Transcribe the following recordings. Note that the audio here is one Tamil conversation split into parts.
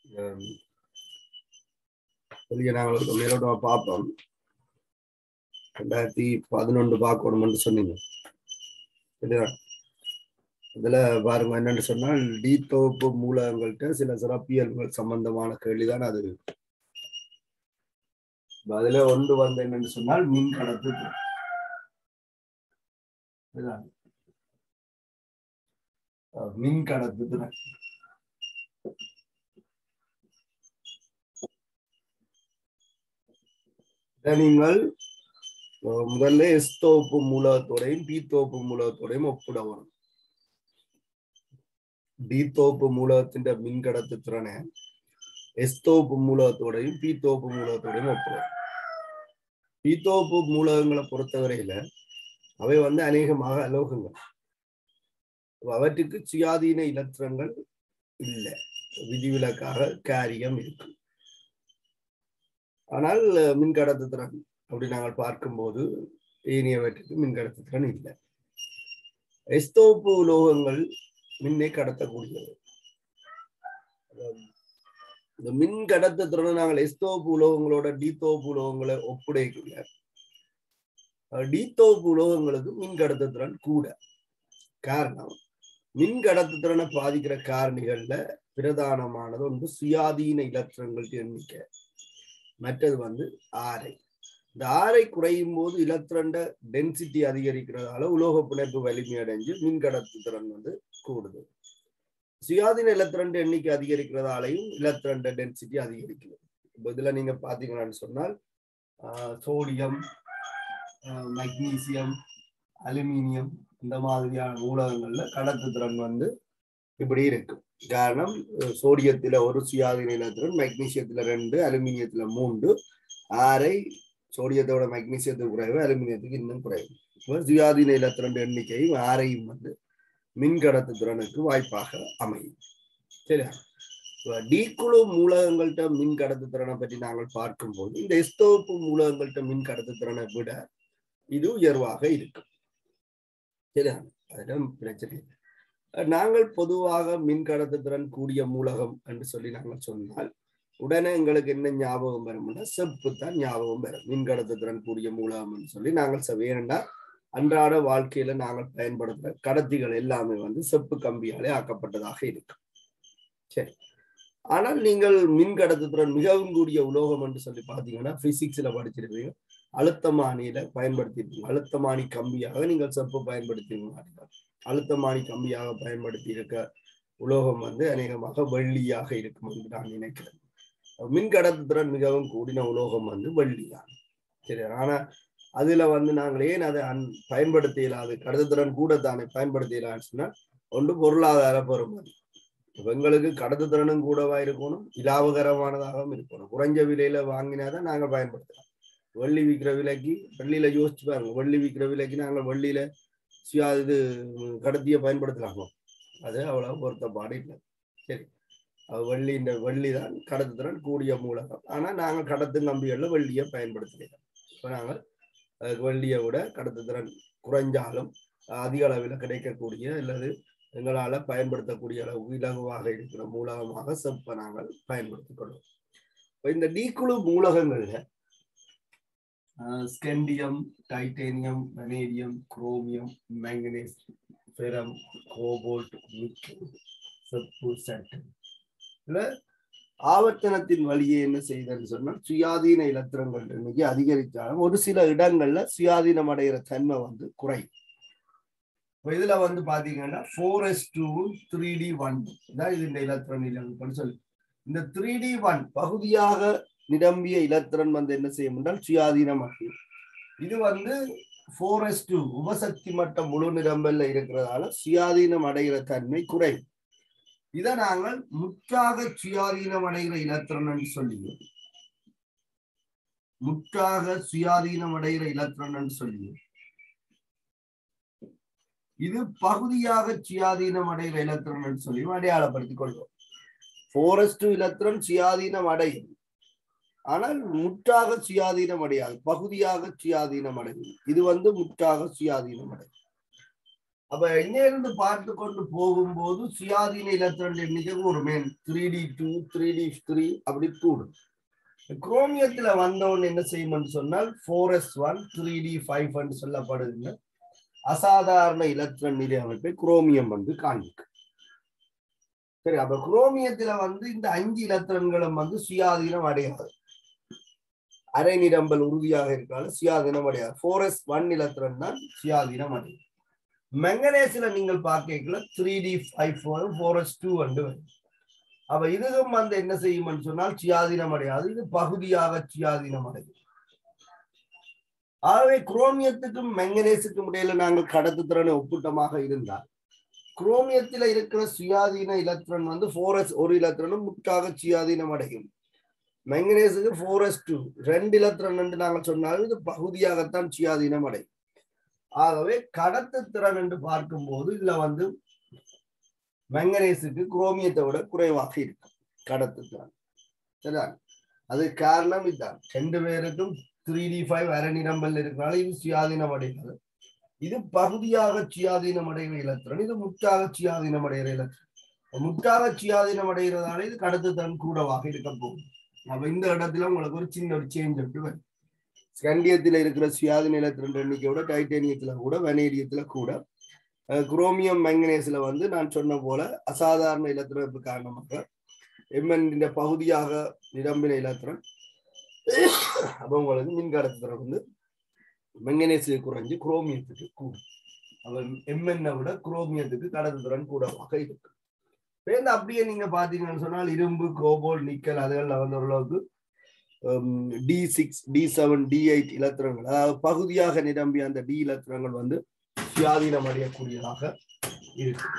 ஹம், வெளியே நாங்கள் மேலோட்டமா பார்ப்போம் ரெண்டாயிரத்தி பதினொன்று பார்க்கணும்னு சொன்னீங்க சரியா இதுல பாருங்க என்னன்னு சொன்னால் டி தொகுப்பு மூலகங்கள்ட்ட சில சிறப்பியல்புகள் சம்பந்தமான கேள்விதான் அது அதுல ஒன்று வந்து என்னன்னு சொன்னால் மின் கடத்து திறன். இதுதான். அஹ் மின் கடத்து திறன். இதை நீங்கள் அஹ் முதல்ல எஸ் தொகுப்பு மூலகத்தோடையும் பி தொகுப்பு மூலகத்தோடையும் ஒப்பிட வரும் டி தொகுப்பு மூலகத்தின் மின் கடத்து திறனை எஸ் தொகுப்பு மூலகத்தோடையும் பி தொகுப்பு மூலகத்தோடையும் ஒப்பிடுவோம் பி தொகுப்பு மூலகங்களை பொறுத்தவரையில அவை வந்து அநேகமாக அலோகங்கள் அப்ப அவற்றுக்கு சுயாதீன இலத்திரங்கள் இல்லை விதிவிலக்காக காரியம் இருக்கு ஆனால் அஹ், மின்கடத்து திறன் அப்படி நாங்கள் பார்க்கும்போது ஏனையவற்றுக்கு மின்கடத்து திறன் இல்லை எஸ்தோப்பு உலோகங்கள் மின்னை கடத்தக்கூடியது அதாவது இந்த மின் கடத்து திறனை நாங்கள் எஸ்தோப்பு உலோகங்களோட டீத்தோப்பு உலோகங்களை ஒப்புடைக்கல டீத்தோப்பு உலோகங்களுக்கு மின் கடத்து திறன் கூட காரணம் மின் கடத்து திறனை பாதிக்கிற காரணிகள்ல பிரதானமானது ஒன்று சுயாதீன இலத்திரங்கள் எண்ணிக்கை மற்றது வந்து ஆரை இந்த ஆரை குறையும் போது இலத்திரண்ட டென்சிட்டி அதிகரிக்கிறதால உலோக பிணைப்பு வலிமை அடைஞ்சு மின் கடத்து திறன் வந்து கூடுது சுயாதீன இலத்திரண்ட எண்ணிக்கை அதிகரிக்கிறதாலையும் இலத்திரண்ட டென்சிட்டி அதிகரிக்குது இப்போ இதுல நீங்க பாத்தீங்கன்னு சொன்னால் சோடியம் மெக்னீசியம் அலுமினியம் இந்த மாதிரியான மூலகங்கள்ல கடத்து திறன் வந்து இப்படி இருக்கும் காரணம் அஹ் சோடியத்துல ஒரு சுயாதீன இலத்திரன் மெக்னீசியத்துல ரெண்டு அலுமினியத்துல மூன்று ஆரை சோடியத்தோட மெக்னீசியத்துக்கு குறைவு அலுமினியத்துக்கு இன்னும் குறைவு இப்ப சுயாதீன இலத்திரன் எண்ணிக்கையும் ஆரையும் வந்து மின் கடத்து திறனுக்கு வாய்ப்பாக அமையும் சரியா இப்ப டி குழு மூலகங்கள்ட்ட மின் கடத்து திறனை பற்றி நாங்கள் பார்க்கும்போது இந்த எஸ்தோப்பு மூலகங்கள்ட்ட மின் கடத்து திறனை விட இது உயர்வாக இருக்கும் சரியா அதிடம் பிரச்சனை இல்லை நாங்கள் பொதுவாக மின் கடத்து திறன் கூடிய மூலகம் என்று சொல்லி நாங்கள் சொன்னால் உடனே எங்களுக்கு என்ன ஞாபகம் வரும்னா செப்பு தான் ஞாபகம் வரும் மின் கடத்து திறன் கூடிய மூலகம் என்று சொல்லி நாங்கள் செ- ஏனென்றால் அன்றாட வாழ்க்கையில நாங்கள் பயன்படுத்துற கடத்திகள் எல்லாமே வந்து செப்பு கம்பியாலே ஆக்கப்பட்டதாக இருக்கும் சரி ஆனால் நீங்கள் மின் கடத்து திறன் மிகவும் கூடிய உலோகம் என்று சொல்லி பார்த்தீங்கன்னா பிசிக்ஸ்ல படிச்சிருப்பீங்க அழுத்தமானியில பயன்படுத்தியிருப்பீங்க அழுத்தமானி கம்பியாக நீங்கள் செப்பு பயன்படுத்தினீங்க அழுத்தமானி கம்பியாக பயன்படுத்தி இருக்க உலோகம் வந்து அநேகமாக வெள்ளியாக இருக்கும் என்று நான் நினைக்கிறேன் மின் கடத்துத்திறன் மிகவும் கூடின உலோகம் வந்து வெள்ளிதான் சரி ஆனா அதுல வந்து நாங்கள் ஏன் அதை அன் பயன்படுத்த இயலாது கடத்துத்திறன் கூட தானே பயன்படுத்த இயலான்னு சொன்னா ஒன்று பொருளாதார பெறுமதி இப்ப எங்களுக்கு கடத்துத்திறனும் கூடவா இருக்கணும் இலாபகரமானதாகவும் இருக்கணும் குறைஞ்ச விலையில வாங்கினாதான் நாங்க பயன்படுத்தலாம் வெள்ளி விற்கிற விலைக்கு வெள்ளியில யோசிச்சு பாருங்க வெள்ளி விற்கிற விலைக்கு நாங்கள் வெள்ளியில சுயா இது கடத்தியை பயன்படுத்தலாமா அது அவ்வளவு பொருத்தப்பாடு இல்லை சரி அது வெள்ளி இந்த வெள்ளி தான் கடத்துத்திறன் கூடிய மூலகம் ஆனா நாங்க கடத்து கம்பிகள்ல வெள்ளியை பயன்படுத்தலாம் இப்போ நாங்கள் அதுக்கு வெள்ளியை விட கடத்துத்திறன் குறைஞ்சாலும் அதிக அளவில் கிடைக்கக்கூடிய அல்லது எங்களால பயன்படுத்தக்கூடிய அளவு இலகுவாக இருக்கிற மூலகமாக செப்பை நாங்கள் பயன்படுத்திக் கொள்வோம் இப்போ இந்த டீக்குழு மூலகங்கள்ல scandium titanium vanadium chromium manganese ferrum cobalt nickel செப்பு சட்டன் இதுல ஆவர்த்தனத்தின் வழியே என்ன செய்தன்னு சொன்னால் சுயாதீன இலத்திரங்கள் இன்னைக்கு அதிகரித்தாலும் ஒரு சில இடங்கள்ல சுயாதீனம் அடைகிற தன்மை வந்து குறையும் இப்போ இதுல வந்து பாத்தீங்கன்னா four S two three D one தான் இது இந்த இலத்திரன் இலக்கணம் சொல்லி இந்த த்ரீ டி ஒன் பகுதியாக நிரம்பிய இலத்திரன் வந்து என்ன செய்யும் என்றால் சுயாதீனமாக இது வந்து ஃபோர் எஸ் டூ உபசக்தி மட்டம் முழு நிரம்பல்ல இருக்கிறதால சுயாதீனம் அடைகிற தன்மை குறையும் இதை நாங்கள் முற்றாக சுயாதீனம் அடைகிற இலத்திரன் என்று சொல்லுவோம் முற்றாக சுயாதீனம் அடைகிற இலத்திரன் என்று சொல்லுவோம் இது பகுதியாக சுயாதீனம் அடைகிற இலத்திரன் என்று சொல்லி அடையாளப்படுத்திக் கொள்வோம் போரஸ்ட் இலத்திரன் சுயாதீனம் அடையும் ஆனால் முற்றாக சுயாதீனம் அடையாது பகுதியாக சுயாதீனம் அடையும் இது வந்து முற்றாக சுயாதீனம் அடையும் அப்ப இருந்து பார்த்து கொண்டு போகும்போது சுயாதீன இலத்திரன் எண்ணிக்கை ஒரு மேன் three D two three D three அப்படி கூடும் குரோமியத்துல வந்தவன் என்ன செய்யும்னு சொன்னால் four S one three D five சொல்லப்படுதுன்னு அசாதாரண இலத்திரன் நிலை அமைப்பை குரோமியம் வந்து காண்பிக்கும் சரி அப்ப குரோமியத்துல வந்து இந்த அஞ்சு இலத்திரன்களும் வந்து சுயாதீனம் அடையாது அரை நிரம்பல் உறுதியாக இருக்காலும் சுயாதீனம் அடையாது ஃபோர் எஸ் ஒன் இலத்திரன் தான் சுயாதீனம் அடையும் மெங்கனேஸ்ல நீங்கள் பார்க்கல three D five four four S two வந்து வரும் அப்ப இதுவும் வந்து என்ன செய்யும்னு சொன்னால் சுயாதீனம் அடையாது இது பகுதியாக சுயாதீனம் அடையும் ஆகவே குரோமியத்துக்கும் மெங்கனேஸுக்கும் இடையில நாங்கள் கடத்துத்திறனை ஒப்புட்டமாக இருந்தால் குரோமியத்துல இருக்கிற சுயாதீன இலத்திரன் வந்து ஃபோரஸ் ஒரு இலத்திரனும் முற்றாக சுயாதீனம் அடையும் மெங்கனேஸுக்கு ஃபோரஸ் டூ ரெண்டு இலத்திரன் என்று நாங்கள் சொன்னாலும் இது பகுதியாகத்தான் சுயாதீனம் அடையும் ஆகவே கடத்துத்திறன் என்று பார்க்கும்போது இதுல வந்து மெங்கனேஸுக்கு குரோமியத்தை விட குறைவாக இருக்கும் கடத்துத்திறன் சரிதா அது காரணம் இதுதான் ரெண்டு பேருக்கும் த்ரீ டி ஃபைவ் அரை நிரம்பல் இருக்கிறனால இது சுயாதீனம் அடைகிறது இது பகுதியாக சுயாதீனம் அடைகிற இலத்திரன் இது முற்றாக சுயாதீனம் அடைகிற இலத்திரன் முற்றாக சுயாதீனம் அடைகிறதால இது கடத்துத்திறன் கூடவாக இருக்க போகும் அப்ப இந்த இடத்துல உங்களுக்கு ஒரு சின்ன ஒரு சேஞ்ச் வந்து வரும் ஸ்கண்டியத்துல இருக்கிற சுயாதீன இலத்திரன் எண்ணிக்கையோட டைட்டேனியத்துல கூட வனேடியத்துல கூட குரோமியம் மெங்கனேஸ்ல வந்து நான் சொன்ன போல அசாதாரண இலத்திரப்பு காரணமாக எம்என் பகுதியாக நிரம்பின இலத்திரன் அப்ப உங்களுக்கு மின் கடத்துத்திறன் வந்து மெங்கனேஸு குறைஞ்சு குரோமியத்துக்கு கூடும் அவன் எம்என்னை விட குரோமியத்துக்கு கடத்துத்திறன் கூடவாக இருக்கு பேருந்து அப்படியே நீங்க பாத்தீங்கன்னு சொன்னால் இரும்பு கோபோல் நிக்கல் அதுகள்ல வந்து ஓரளவுக்கு D six D seven D eight இலத்திரங்கள் அதாவது பகுதியாக நிரம்பிய அந்த டி இலத்திரங்கள் வந்து சுயாதீனம் அடையக்கூடியதாக இருக்கு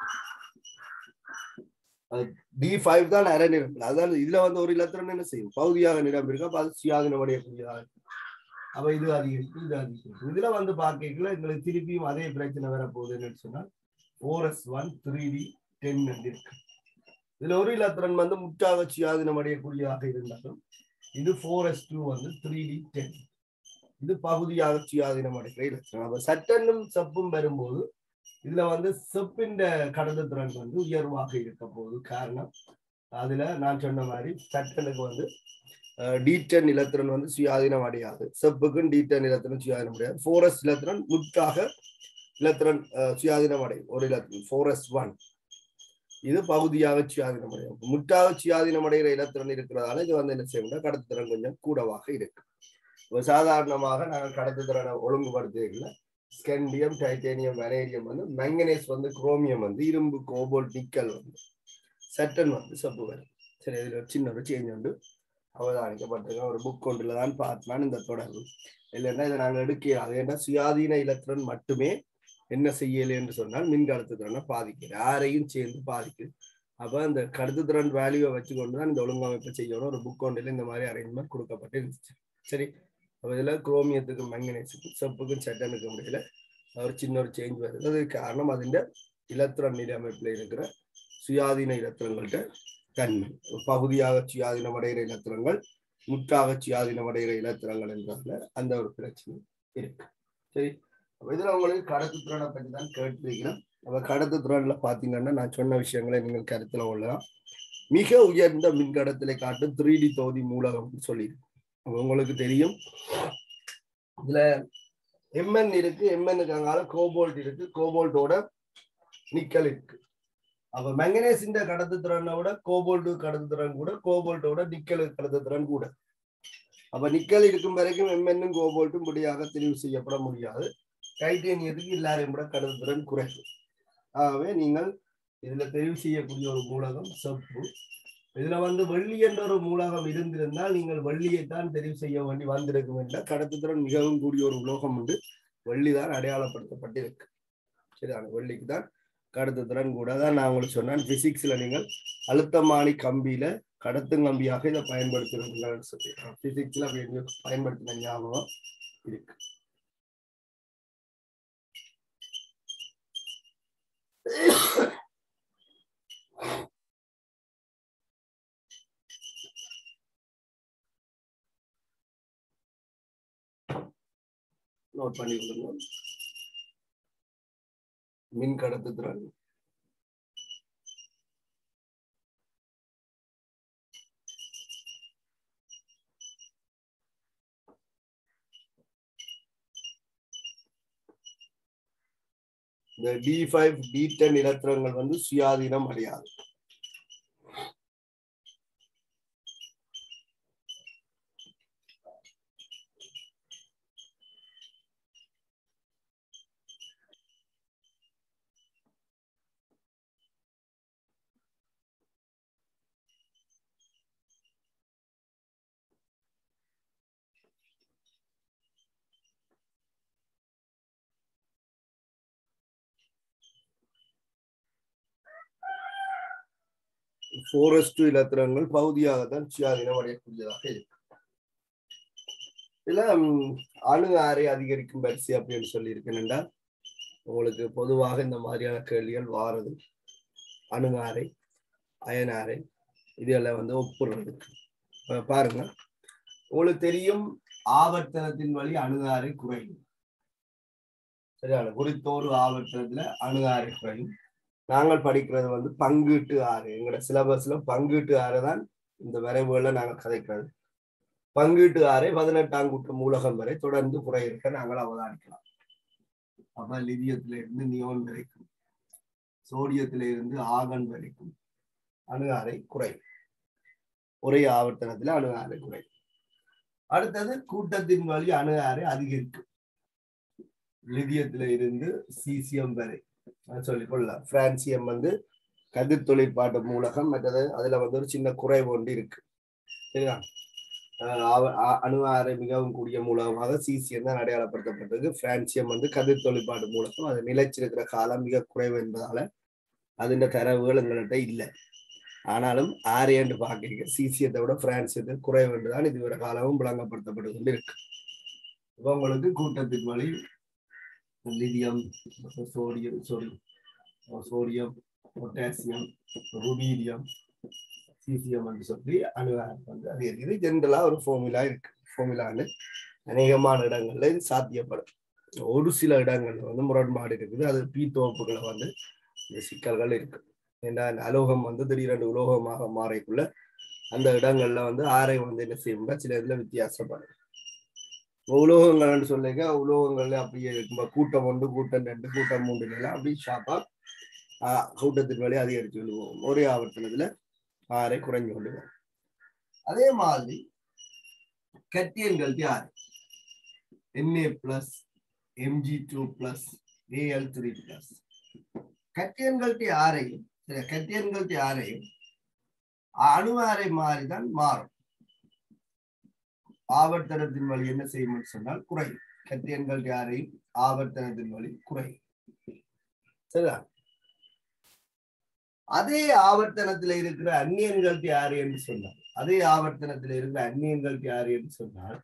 டி ஃபைவ் தான் அரை நிரம்பல் அதாவது இதுல வந்து ஒரு இலத்திரன் என்ன செய்யும் பகுதியாக நிரம்பிருக்கு அப்ப அது சுயாதீனம் அடையக்கூடியதாக இருக்கு அப்ப இது அதிகரிக்கும் இது அதிகரிக்கும் இதுல வந்து பார்க்கல எங்களுக்கு திருப்பியும் அதே பிரச்சனை வரப்போகுதுன்னு சொன்னால் four S one three D ten இருக்கு இதுல ஒரு இலத்திரன் வந்து முற்றாக சுயாதீனம் அடையக்கூடியதாக இருந்தாலும் இது ஃபோர் எஸ் டூ வந்து த்ரீ டி டென் இது பகுதியாக சுயாதீனம் அடைகிற இலத்திரன் அப்ப சட்டனும் செப்பும் வரும்போது இதுல வந்து செப்பின் கடத்துத்திறன் வந்து உயர்வாக இருக்க போகுது காரணம் அதுல நான் சொன்ன மாதிரி சட்டனுக்கு வந்து டீட்டன் இலத்திரன் வந்து சுயாதீனம் அடையாது செப்புக்கும் டீட்டன் இலத்திரன் சுயாதீனம் அடையாது ஃபோரஸ் இலத்திரன் முற்றாக இலத்திரன் சுயாதீனம் அடையும் ஒரு இலத்திரன் ஃபோரஸ் ஒன் இது பகுதியாக சுயாதீனம் அடையும் முற்றாக சுயாதீனம் அடைகிற இலத்திரன் இருக்கிறதால இது வந்து என்ன செய்யணும் கடத்துத்திறன் கொஞ்சம் கூடவாக இருக்கு சாதாரணமாக நாங்கள் கடத்துத்திறனை ஒழுங்குபடுத்துவதில்லை ஸ்கெண்டியம் டைட்டேனியம் வெனேரியம் வந்து மெங்கனேஸ் வந்து குரோமியம் வந்து இரும்பு கோபோல் நிக்கல் வந்து செட்டன் வந்து சப்பு வரும் சரி இதுல சின்ன ஒரு சேஞ்ச் உண்டு அவதானிக்கப்பட்டிருக்க ஒரு புக் ஒன்றுல தான் பார்த்தான் இந்த தொடர்பு இல்லைன்னா இதை நாங்கள் எடுக்க அது என்ன சுயாதீன இலத்திரன் மட்டுமே என்ன செய்யலை என்று சொன்னால் மின் கடத்துத்திறனை பாதிக்குது யாரையும் சேர்ந்து பாதிக்குது அப்ப அந்த கடத்துத்திறன் வேல்யூவை வச்சு கொண்டு தான் இந்த ஒழுங்கமைப்பை செய்யணும் ஒரு புக் ஒன்றில் இந்த மாதிரி அரேஞ்ச்மெண்ட் கொடுக்கப்பட்டு இருந்துச்சு சரி அப்ப இதுல குரோமியத்துக்கும் மெங்கனேஸுக்கும் செப்புக்கும் செட்டனுக்கும் இடையில ஒரு சின்ன ஒரு சேஞ்ச் வருது அதுக்கு காரணம் அதிண்ட இலத்திரன் நிலை அமைப்புல இருக்கிற சுயாதீன இலத்திரங்கள்ட்ட தன்மை பகுதியாக சுயாதீனம் அடைகிற இலத்திரங்கள் முற்றாக சுயாதீனம் அடைகிற இலத்திரங்கள் என்றால அந்த ஒரு பிரச்சனை இருக்கு சரி இதுல உங்களுக்கு கடத்து திறனை பற்றி தான் கேட்டிருக்கிறேன் அப்ப கடத்து திறன்ல பாத்தீங்கன்னா நான் சொன்ன விஷயங்களை நீங்கள் கருத்துல கொள்ளலாம் மிக உயர்ந்த மின்கடத்திலை காட்டும் த்ரீ டி தொகுதி மூலகம் சொல்லியிருக்கு உங்களுக்கு தெரியும் இதுல எம்என் இருக்கு எம்என்னுக்கு அங்கால கோபோல்ட் இருக்கு கோபோல்ட்டோட நிக்கல் இருக்கு அப்ப மெங்கனேஸின் கடத்துத்திறனை விட கோபோல்டு கடத்துத்திறன் கூட கோபோல்ட்டோட நிக்கல் கடத்துத்திறன் கூட அப்ப நிக்கல் இருக்கும் வரைக்கும் எம்என்னும் கோபோல்ட்டும் முடியாக தெரிவு செய்யப்பட முடியாது டைட்டேனியத்துக்கு எல்லாரையும் கூட கடத்துத்திறன் குறைவு ஆகவே நீங்கள் இதுல தெரிவு செய்யக்கூடிய ஒரு மூலகம் செப்பு இதுல வந்து வெள்ளி என்ற ஒரு மூலகம் இருந்திருந்தால் நீங்கள் வெள்ளியைத்தான் தெரிவு செய்ய வேண்டி வந்திருக்கும் என்ற கடத்துத்திறன் மிகவும் கூடிய ஒரு உலோகம் உண்டு வெள்ளி தான் அடையாளப்படுத்தப்பட்டிருக்கு சரிதான வெள்ளிக்கு தான் கடத்துத்திறன் கூட தான் நான் உங்களுக்கு சொன்னேன் பிசிக்ஸ்ல நீங்கள் அழுத்தமானி கம்பியில கடத்தும் கம்பியாக இதை பயன்படுத்துறீங்கன்னு சொல்லி பிசிக்ஸ்ல பயன்படுத்தின ஞாபகம் இருக்கு நோட் பண்ணி கொடுங்க மின் கடத்துத்திறன் இந்த டி ஃபைவ் டி டென் இலத்திரங்கள் வந்து சுயாதீனம் அடையாது போரஸ்ட் இலத்திரங்கள் பகுதியாகத்தான் சுயாதீனம் அடையக்கூடியதாக இருக்கு இதுல ம், அணு ஆரை அதிகரிக்கும் வரிசை அப்படின்னு சொல்லி இருக்கேன்டா உங்களுக்கு பொதுவாக இந்த மாதிரியான கேள்விகள் வாரது அணு ஆரை அயன் ஆரை இதெல்லாம் வந்து ஒப்புறது இப்ப பாருங்க உங்களுக்கு தெரியும் ஆவர்த்தனத்தின் வழி அணு ஆரை குறையும் சரியான குறித்த ஒரு ஆவர்த்தனத்துல அணு ஆரை குறையும் நாங்கள் படிக்கிறது வந்து பங்கீட்டு ஆறு எங்களோட சிலபஸ்ல பங்கீட்டு ஆறு தான் இந்த வரைவுகள்ல நாங்கள் கதைக்கிறது பங்கீட்டு ஆறை பதினெட்டாம் கூட்டு மூலகம் வரை தொடர்ந்து குறையிருக்க நாங்கள் அவதானிக்கலாம் அப்ப லிதியத்தில இருந்து நியோன் வரைக்கும் சோடியத்தில இருந்து ஆகன் வரைக்கும் அணு ஆரை குறையும் ஒரே ஆவர்த்தனத்துல அணு ஆரை குறையும் அடுத்தது கூட்டத்தின் வழி அணு ஆரை அதிகரிக்கும் லிதியத்தில இருந்து சீசியம் வரை சொல்லிக் கொள்ளலாம் பிரான்சியம் வந்து கதிர் தொழிற்பாட்டு மூலகம் மற்றது அதுல வந்து ஒரு சின்ன குறைவு ஒன்று இருக்கு சரியா அஹ் அவ- அ- அணு ஆரை மிகவும் கூடிய மூலமாக சிசியம் தான் அடையாளப்படுத்தப்பட்டது பிரான்சியம் வந்து கதிர் தொழிற்பாட்டு மூலகம் அது நிலைச்சிருக்கிற காலம் மிக குறைவு என்பதால அதின் தரவுகள் எங்கள்கிட்ட இல்லை ஆனாலும் ஆரியன்று பார்க்கிறீங்க சிசியத்தை விட பிரான்சியத்தை குறைவு என்றுதான் இதுவரை காலமும் விளங்கப்படுத்தப்பட்டு கொண்டு இருக்கு இப்போ உங்களுக்கு கூட்டத்தின் வழி lithium sodium sodium sodium potassium rubidium caesium என்று சொல்லி அணு வந்து அது இது ஜென்ரலா ஒரு ஃபார்முலா இருக்கு ஃபார்முலான்னு அநேகமான இடங்கள்ல இது சாத்தியப்படும் ஒரு சில இடங்கள்ல வந்து முரண்பாடு இருக்குது அது பீ தொகுப்புகளை வந்து இந்த சிக்கல்கள் இருக்கு ஏன்னா அந்த அலோகம் வந்து திடீரென்று உலோகமாக மாறக்குள்ள அந்த இடங்கள்ல வந்து ஆரை வந்து என்ன செய்யும்னா சில இதுல வித்தியாசப்படும் உலோகங்கள்னு சொல்லிக்க உலோகங்கள்ல அப்படியே இருக்கும் கூட்டம் ஒன்று கூட்டம் ரெண்டு கூட்டம் மூன்று எல்லாம் அப்படி ஷாப்பா கூட்டத்தின் வழி அதிகரித்து விடுவோம் ஒரே ஆவர்த்தனத்துல ஆறை குறைஞ்சு கொண்டு வரும் அதே மாதிரி கட்டியன்கள் ஆறு NA plus MG two plus AL three plus கட்டியன்கள் ஆறையும் கட்டியன்கள் ஆறையும் அணுவாரை மாறிதான் மாறும் ஆவர்த்தனத்தின் வழி என்ன செய்யும் சொன்னால் குறையும் கத்தியன்கள் யாரையும் ஆவர்த்தனத்தின் வழி குறையும் சரிதா அதே ஆவர்த்தனத்துல இருக்கிற அந்நியன்கள் யாரு என்று சொன்னார் அதே ஆவர்த்தனத்துல இருக்கிற அந்நியன்கள் யாரு என்று சொன்னால்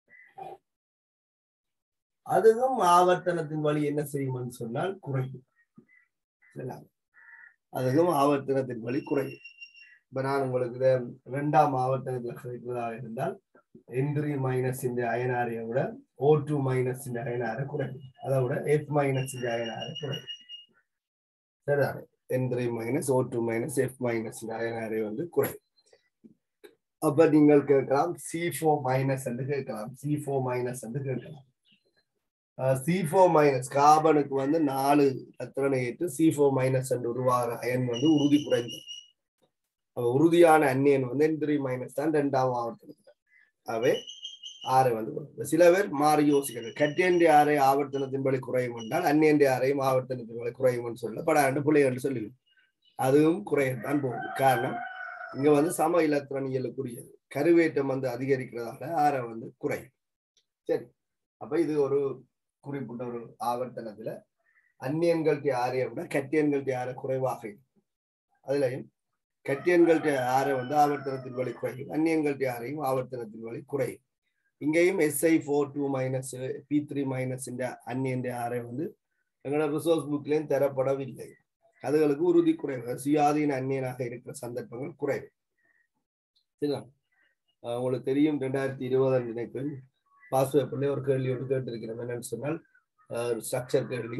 அதுவும் ஆவர்த்தனத்தின் வழி என்ன செய்யும்னு சொன்னால் குறையும் சரிங்களா அதுவும் ஆவர்த்தனத்தின் வழி குறையும் இப்ப நான் உங்களுக்கு இதை இரண்டாம் ஆவர்த்தனத்துல கிடைக்கிறதாக இருந்தால் என்ட்ரி மைனஸ் இந்த அயனாரை விட ஓ டூ மைனஸ் இந்த அயனாரை குறையும் அதை விட எஃப் மைனஸ் இந்த அயனாரை குறையும் சரிதானே N three minus O two minus F minus இந்த அயனாரை வந்து குறையும் அப்ப நீங்கள் கேட்கலாம் சி ஃபோர் மைனஸ் என்று கேட்கலாம் சி ஃபோர் மைனஸ் என்று கேட்கலாம் சி ஃபோர் மைனஸ் கார்பனுக்கு வந்து நாலு எத்தனை ஏற்று சி ஃபோர் மைனஸ் என்று உருவாகிற அயன் வந்து உறுதி குறைந்தது அப்ப உறுதியான அந்நியன் வந்து என்ட்ரி மைனஸ் தான் ரெண்டாம் ஆவர்த்தனத்தில் அவை ஆறை வந்து குறையும். சில பேர் மாறி யோசிக்கிறது கட்டியண்டி ஆறை ஆவர்த்தனத்தின்படி குறையும் என்றால் அந்நியண்டி ஆறையும் ஆவர்த்தனத்தின்படி குறையும் சொல்ல படாண்டு பிள்ளை என்று சொல்லி அதுவும் குறையத்தான் போகுது காரணம் இங்க வந்து சம இலத்திரனியலுக்குரியது கருவேற்றம் வந்து அதிகரிக்கிறதால ஆறை வந்து குறையும் சரி அப்ப இது ஒரு குறிப்பிட்ட ஒரு ஆவர்த்தனத்துல அந்நியன்கள் ஆரையை விட கட்டியன்கள் ஆரை குறைவாக இருக்கும் அதுலயும் கட்டியன்கள் ஆரை வந்து ஆவர்த்தனத்தின் வழி குறையும் அந்நியங்கள் ஆரையும் ஆவர்த்தனத்தின் வழி குறையும் இங்கேயும் SI four two minus P three minus இந்த அந்நியன் ஆரை வந்து எங்களோட ரிசோர்ஸ் புக்லேயும் தரப்படவில்லை அதுகளுக்கு உறுதி குறைவு சுயாதீன அந்நியனாக இருக்கிற சந்தர்ப்பங்கள் குறைவு சரிதான் அஹ் உங்களுக்கு தெரியும் ரெண்டாயிரத்தி இருபதாம் நினைப்பில் பாஸ் பேப்பர்ல ஒரு கேள்வி ஒன்று கேட்டிருக்கிறோம் என்னன்னு சொன்னால் ஸ்ட்ரக்சர் கேள்வி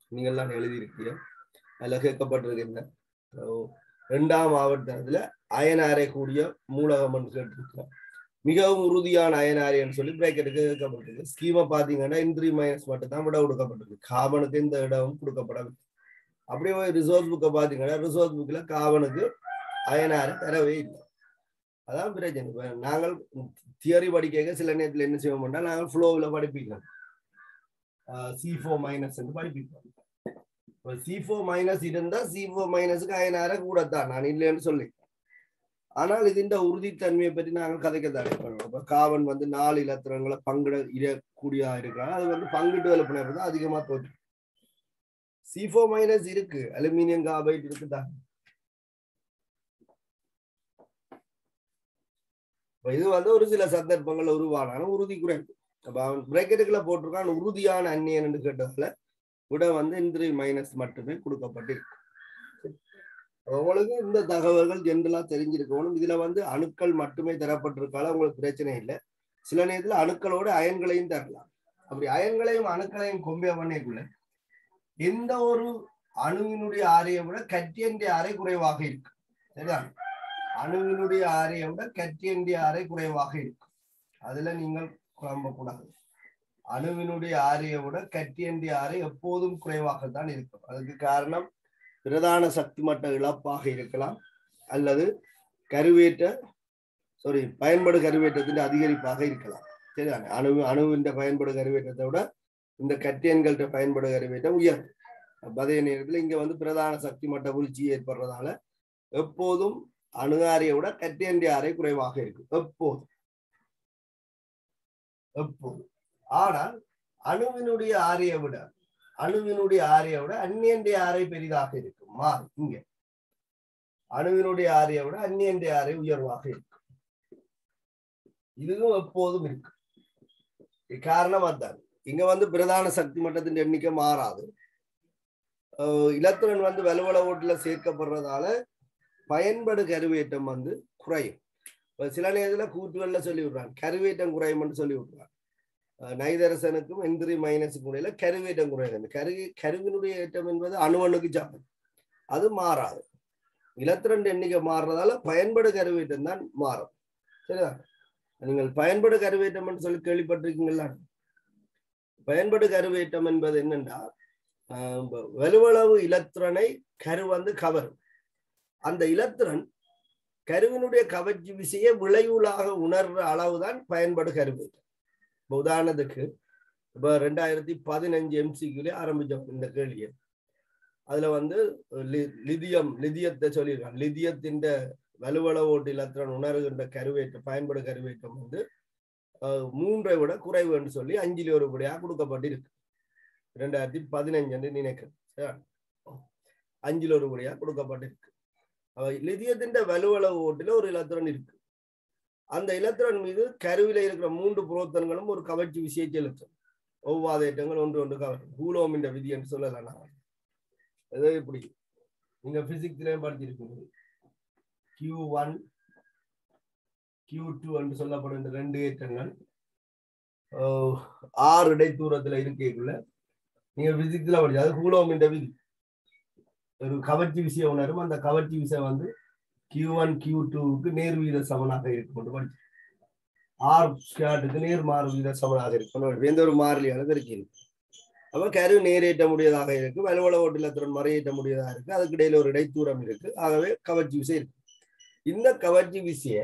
நீங்கள்லாம் எழுதியிருக்கீங்க அதில் கேட்கப்பட்டிருக்கு என்ன ரெண்டாம் ஆவர்த்தனத்துல அயனாரை கூடிய மூலகம் என்று கேட்டிருக்கோம் மிகவும் உறுதியான அயனாரின்னு சொல்லி பிரேக்கெட்டுக்கு கேட்கப்பட்டிருக்கு ஸ்கீமை பார்த்தீங்கன்னா இன்ட்ரி மைனஸ் மட்டும் தான் விட கொடுக்கப்பட்டிருக்கு காபனுக்கு இந்த இடமும் கொடுக்கப்படவில்லை அப்படியே போய் ரிசோர்ஸ் புக்கை பார்த்தீங்கன்னா ரிசோர்ஸ் புக்கில் காபனுக்கு அயனாறு தரவே இல்லை அதான் பிரச்சனை இப்போ நாங்கள் தியரி படிக்க சில நேரத்தில் என்ன செய்வோம்னா நாங்கள் ஃப்ளோவில் படிப்பிக்கலாம் சி ஃபோர் மைனஸ் படிப்பிப்போம் இப்போ சி ஃபோர் மைனஸ் இருந்தால் சி ஃபோர் மைனஸுக்கு அயனார கூடத்தான் நான் இல்லைன்னு சொல்லி ஆனால் இதுண்ட உறுதித்தன்மையை பற்றி நாங்கள் கதைக்கத்தான் பண்ணுவோம் இப்போ காவன் வந்து நாலு இலத்திரங்களை பங்கிட இடக்கூடியதா இருக்கிறாங்க அது வந்து பங்கிட்டு வேலை பண்ணுறது அதிகமாக தோற்று சி ஃபோர் மைனஸ் இருக்கு அலுமினியம் காபைட் இருக்குதா இது வந்து ஒரு சில சந்தர்ப்பங்கள்ல உருவானாலும் உறுதி குறைவு அப்ப அவன் பிரேக்கெட்டுக்குள்ள போட்டிருக்கான் உறுதியான அந்நியன் என்று கேட்டதுல விட வந்து இன்ட்ரி மைனஸ் மட்டுமே கொடுக்கப்பட்டிருக்கு உங்களுக்கு இந்த தகவல்கள் ஜென்ரலா தெரிஞ்சிருக்கணும் இதுல வந்து அணுக்கள் மட்டுமே தரப்பட்டிருக்கால உங்களுக்கு பிரச்சனை இல்லை சில நேரத்துல அணுக்களோட அயன்களையும் தரலாம் அப்படி அயன்களையும் அணுக்களையும் கொம்பிய பண்ணைக்குள்ள எந்த ஒரு அணுவினுடைய ஆரையை விட கட்டியண்டிய ஆரை குறைவாக இருக்கு சரிதான் அணுவினுடைய ஆரையை விட கட்டியண்டிய ஆரை குறைவாக இருக்கும் அதுல நீங்கள் குழம்பக்கூடாது அணுவினுடைய ஆரையை விட கட்டியண்டிய ஆரை எப்போதும் குறைவாகத்தான் இருக்கும் அதுக்கு காரணம் பிரதான சக்தி மட்ட இழப்பாக இருக்கலாம் அல்லது கருவேற்ற சாரி பயன்பாடு கருவேற்றத்தின் அதிகரிப்பாக இருக்கலாம் சரிதானே அணு அணுவின் பயன்பாடு கருவேற்றத்தை விட இந்த கட்டியன்கள்ட்ட பயன்படு கருவேட்டம் உயரும் அதே நேரத்தில் இங்க வந்து பிரதான சக்தி மட்ட வீழ்ச்சி ஏற்படுறதால எப்போதும் அணுகாரியை விட கட்டியண்டிய அறை குறைவாக இருக்கும் எப்போதும் எப்போதும் ஆனால் அணுவினுடைய ஆரையை விட அணுவினுடைய ஆரையை விட அந்நியண்டிய ஆரை பெரிதாக இருக்கும் மாறு இங்க அணுவினுடைய ஆரையை விட அந்நியண்டிய ஆரை உயர்வாக இருக்கும் இதுவும் எப்போதும் இருக்கு காரணம் அதான் இங்க வந்து பிரதான சக்தி மட்டத்தின் எண்ணிக்கை மாறாது இலத்திரன் வந்து வலுவள ஓட்டுல சேர்க்கப்படுறதால பயன்படு கருவேற்றம் வந்து குறையும் சில நேரத்துல கூற்றுகள்ல சொல்லி விடுறாங்க கருவேற்றம் குறையும்னு சொல்லி விடுறாங்க நைதரசனுக்கும் எந்திரி மைனஸுக்கும் இடையில கருவேற்றம் குறையும் கரு கருவினுடைய ஏற்றம் என்பது அணுவணுக்கு சமம் அது மாறாது இலத்திரண்டு எண்ணிக்கை மாறுறதால பயன்படு கருவேற்றம் தான் மாறும் சரியா நீங்கள் பயன்படு கருவேற்றம் சொல்லி கேள்விப்பட்டிருக்கீங்களா பயன்படு கருவேற்றம் என்பது என்னென்றா வலுவளவு இலத்திரனை கரு வந்து கவரும் அந்த இலத்திரன் கருவினுடைய கவர்ச்சி விசைய விளைவுலாக உணர்ற அளவுதான் பயன்படு கருவேற்றம் உதாரணத்துக்கு இப்ப ரெண்டாயிரத்தி பதினஞ்சு எம்சிக்குள்ளே ஆரம்பிச்சோம் இந்த கேள்வியை அதுல வந்து லிதியம் லிதியத்தை சொல்லியிருக்காங்க லிதியத்தின் வலுவள ஓட்டு இலத்திரன் உணர்கின்ற கருவேற்றம் பயன்படு கருவேற்றம் வந்து மூன்றை விட குறைவு என்று சொல்லி அஞ்சில் ஒரு படியாக கொடுக்கப்பட்டிருக்கு ரெண்டாயிரத்தி பதினஞ்சு என்று நினைக்கிறேன் அஞ்சில் ஒரு படியாக கொடுக்கப்பட்டிருக்கு லிதியத்தின் வலுவளவு ஓட்டில ஒரு இலத்திரன் இருக்கு அந்த இலத்திரன் மீது கருவில இருக்கிற மூன்று புரோத்தன்களும் ஒரு கவர்ச்சி விசையை செலுத்தும் ஒவ்வாதேற்றங்கள் ஒன்று ஒன்று கவரும் பூலோம் என்ற விதி என்று சொல்லலாம் நான் ஏதோ இப்படி நீங்க பிசிக்ஸ்லயும் படிச்சிருக்கீங்க கியூ ஒன் கியூ டூ என்று சொல்லப்படும் இந்த ரெண்டு ஏற்றங்கள் ஆறு இடைத்தூரத்துல இருக்கக்குள்ள நீங்க பிசிக்ஸ்ல படிச்சு அது கூலோம் என்ற விதி ஒரு கவர்ச்சி விசைய உணரும் அந்த கவர்ச்சி விசை வந்து கியூ ஒன் கியூ டூவுக்கு நேர் வீத சமனாக இருக்கும் படிச்சு ஆர் ஸ்கேட்டுக்கு நேர் மாறு வீத சமனாக இருக்கும் எந்த ஒரு மாறிலியானது இருக்கிறது அப்ப கரு நேரேற்ற முடியதாக இருக்கு வலுவள ஓட்டிலத்துடன் மறையேற்ற முடியதாக இருக்கு அதுக்கு இடையில ஒரு இடைத்தூரம் இருக்கு ஆகவே கவர்ச்சி விசை இருக்கு இந்த கவர்ச்சி விசைய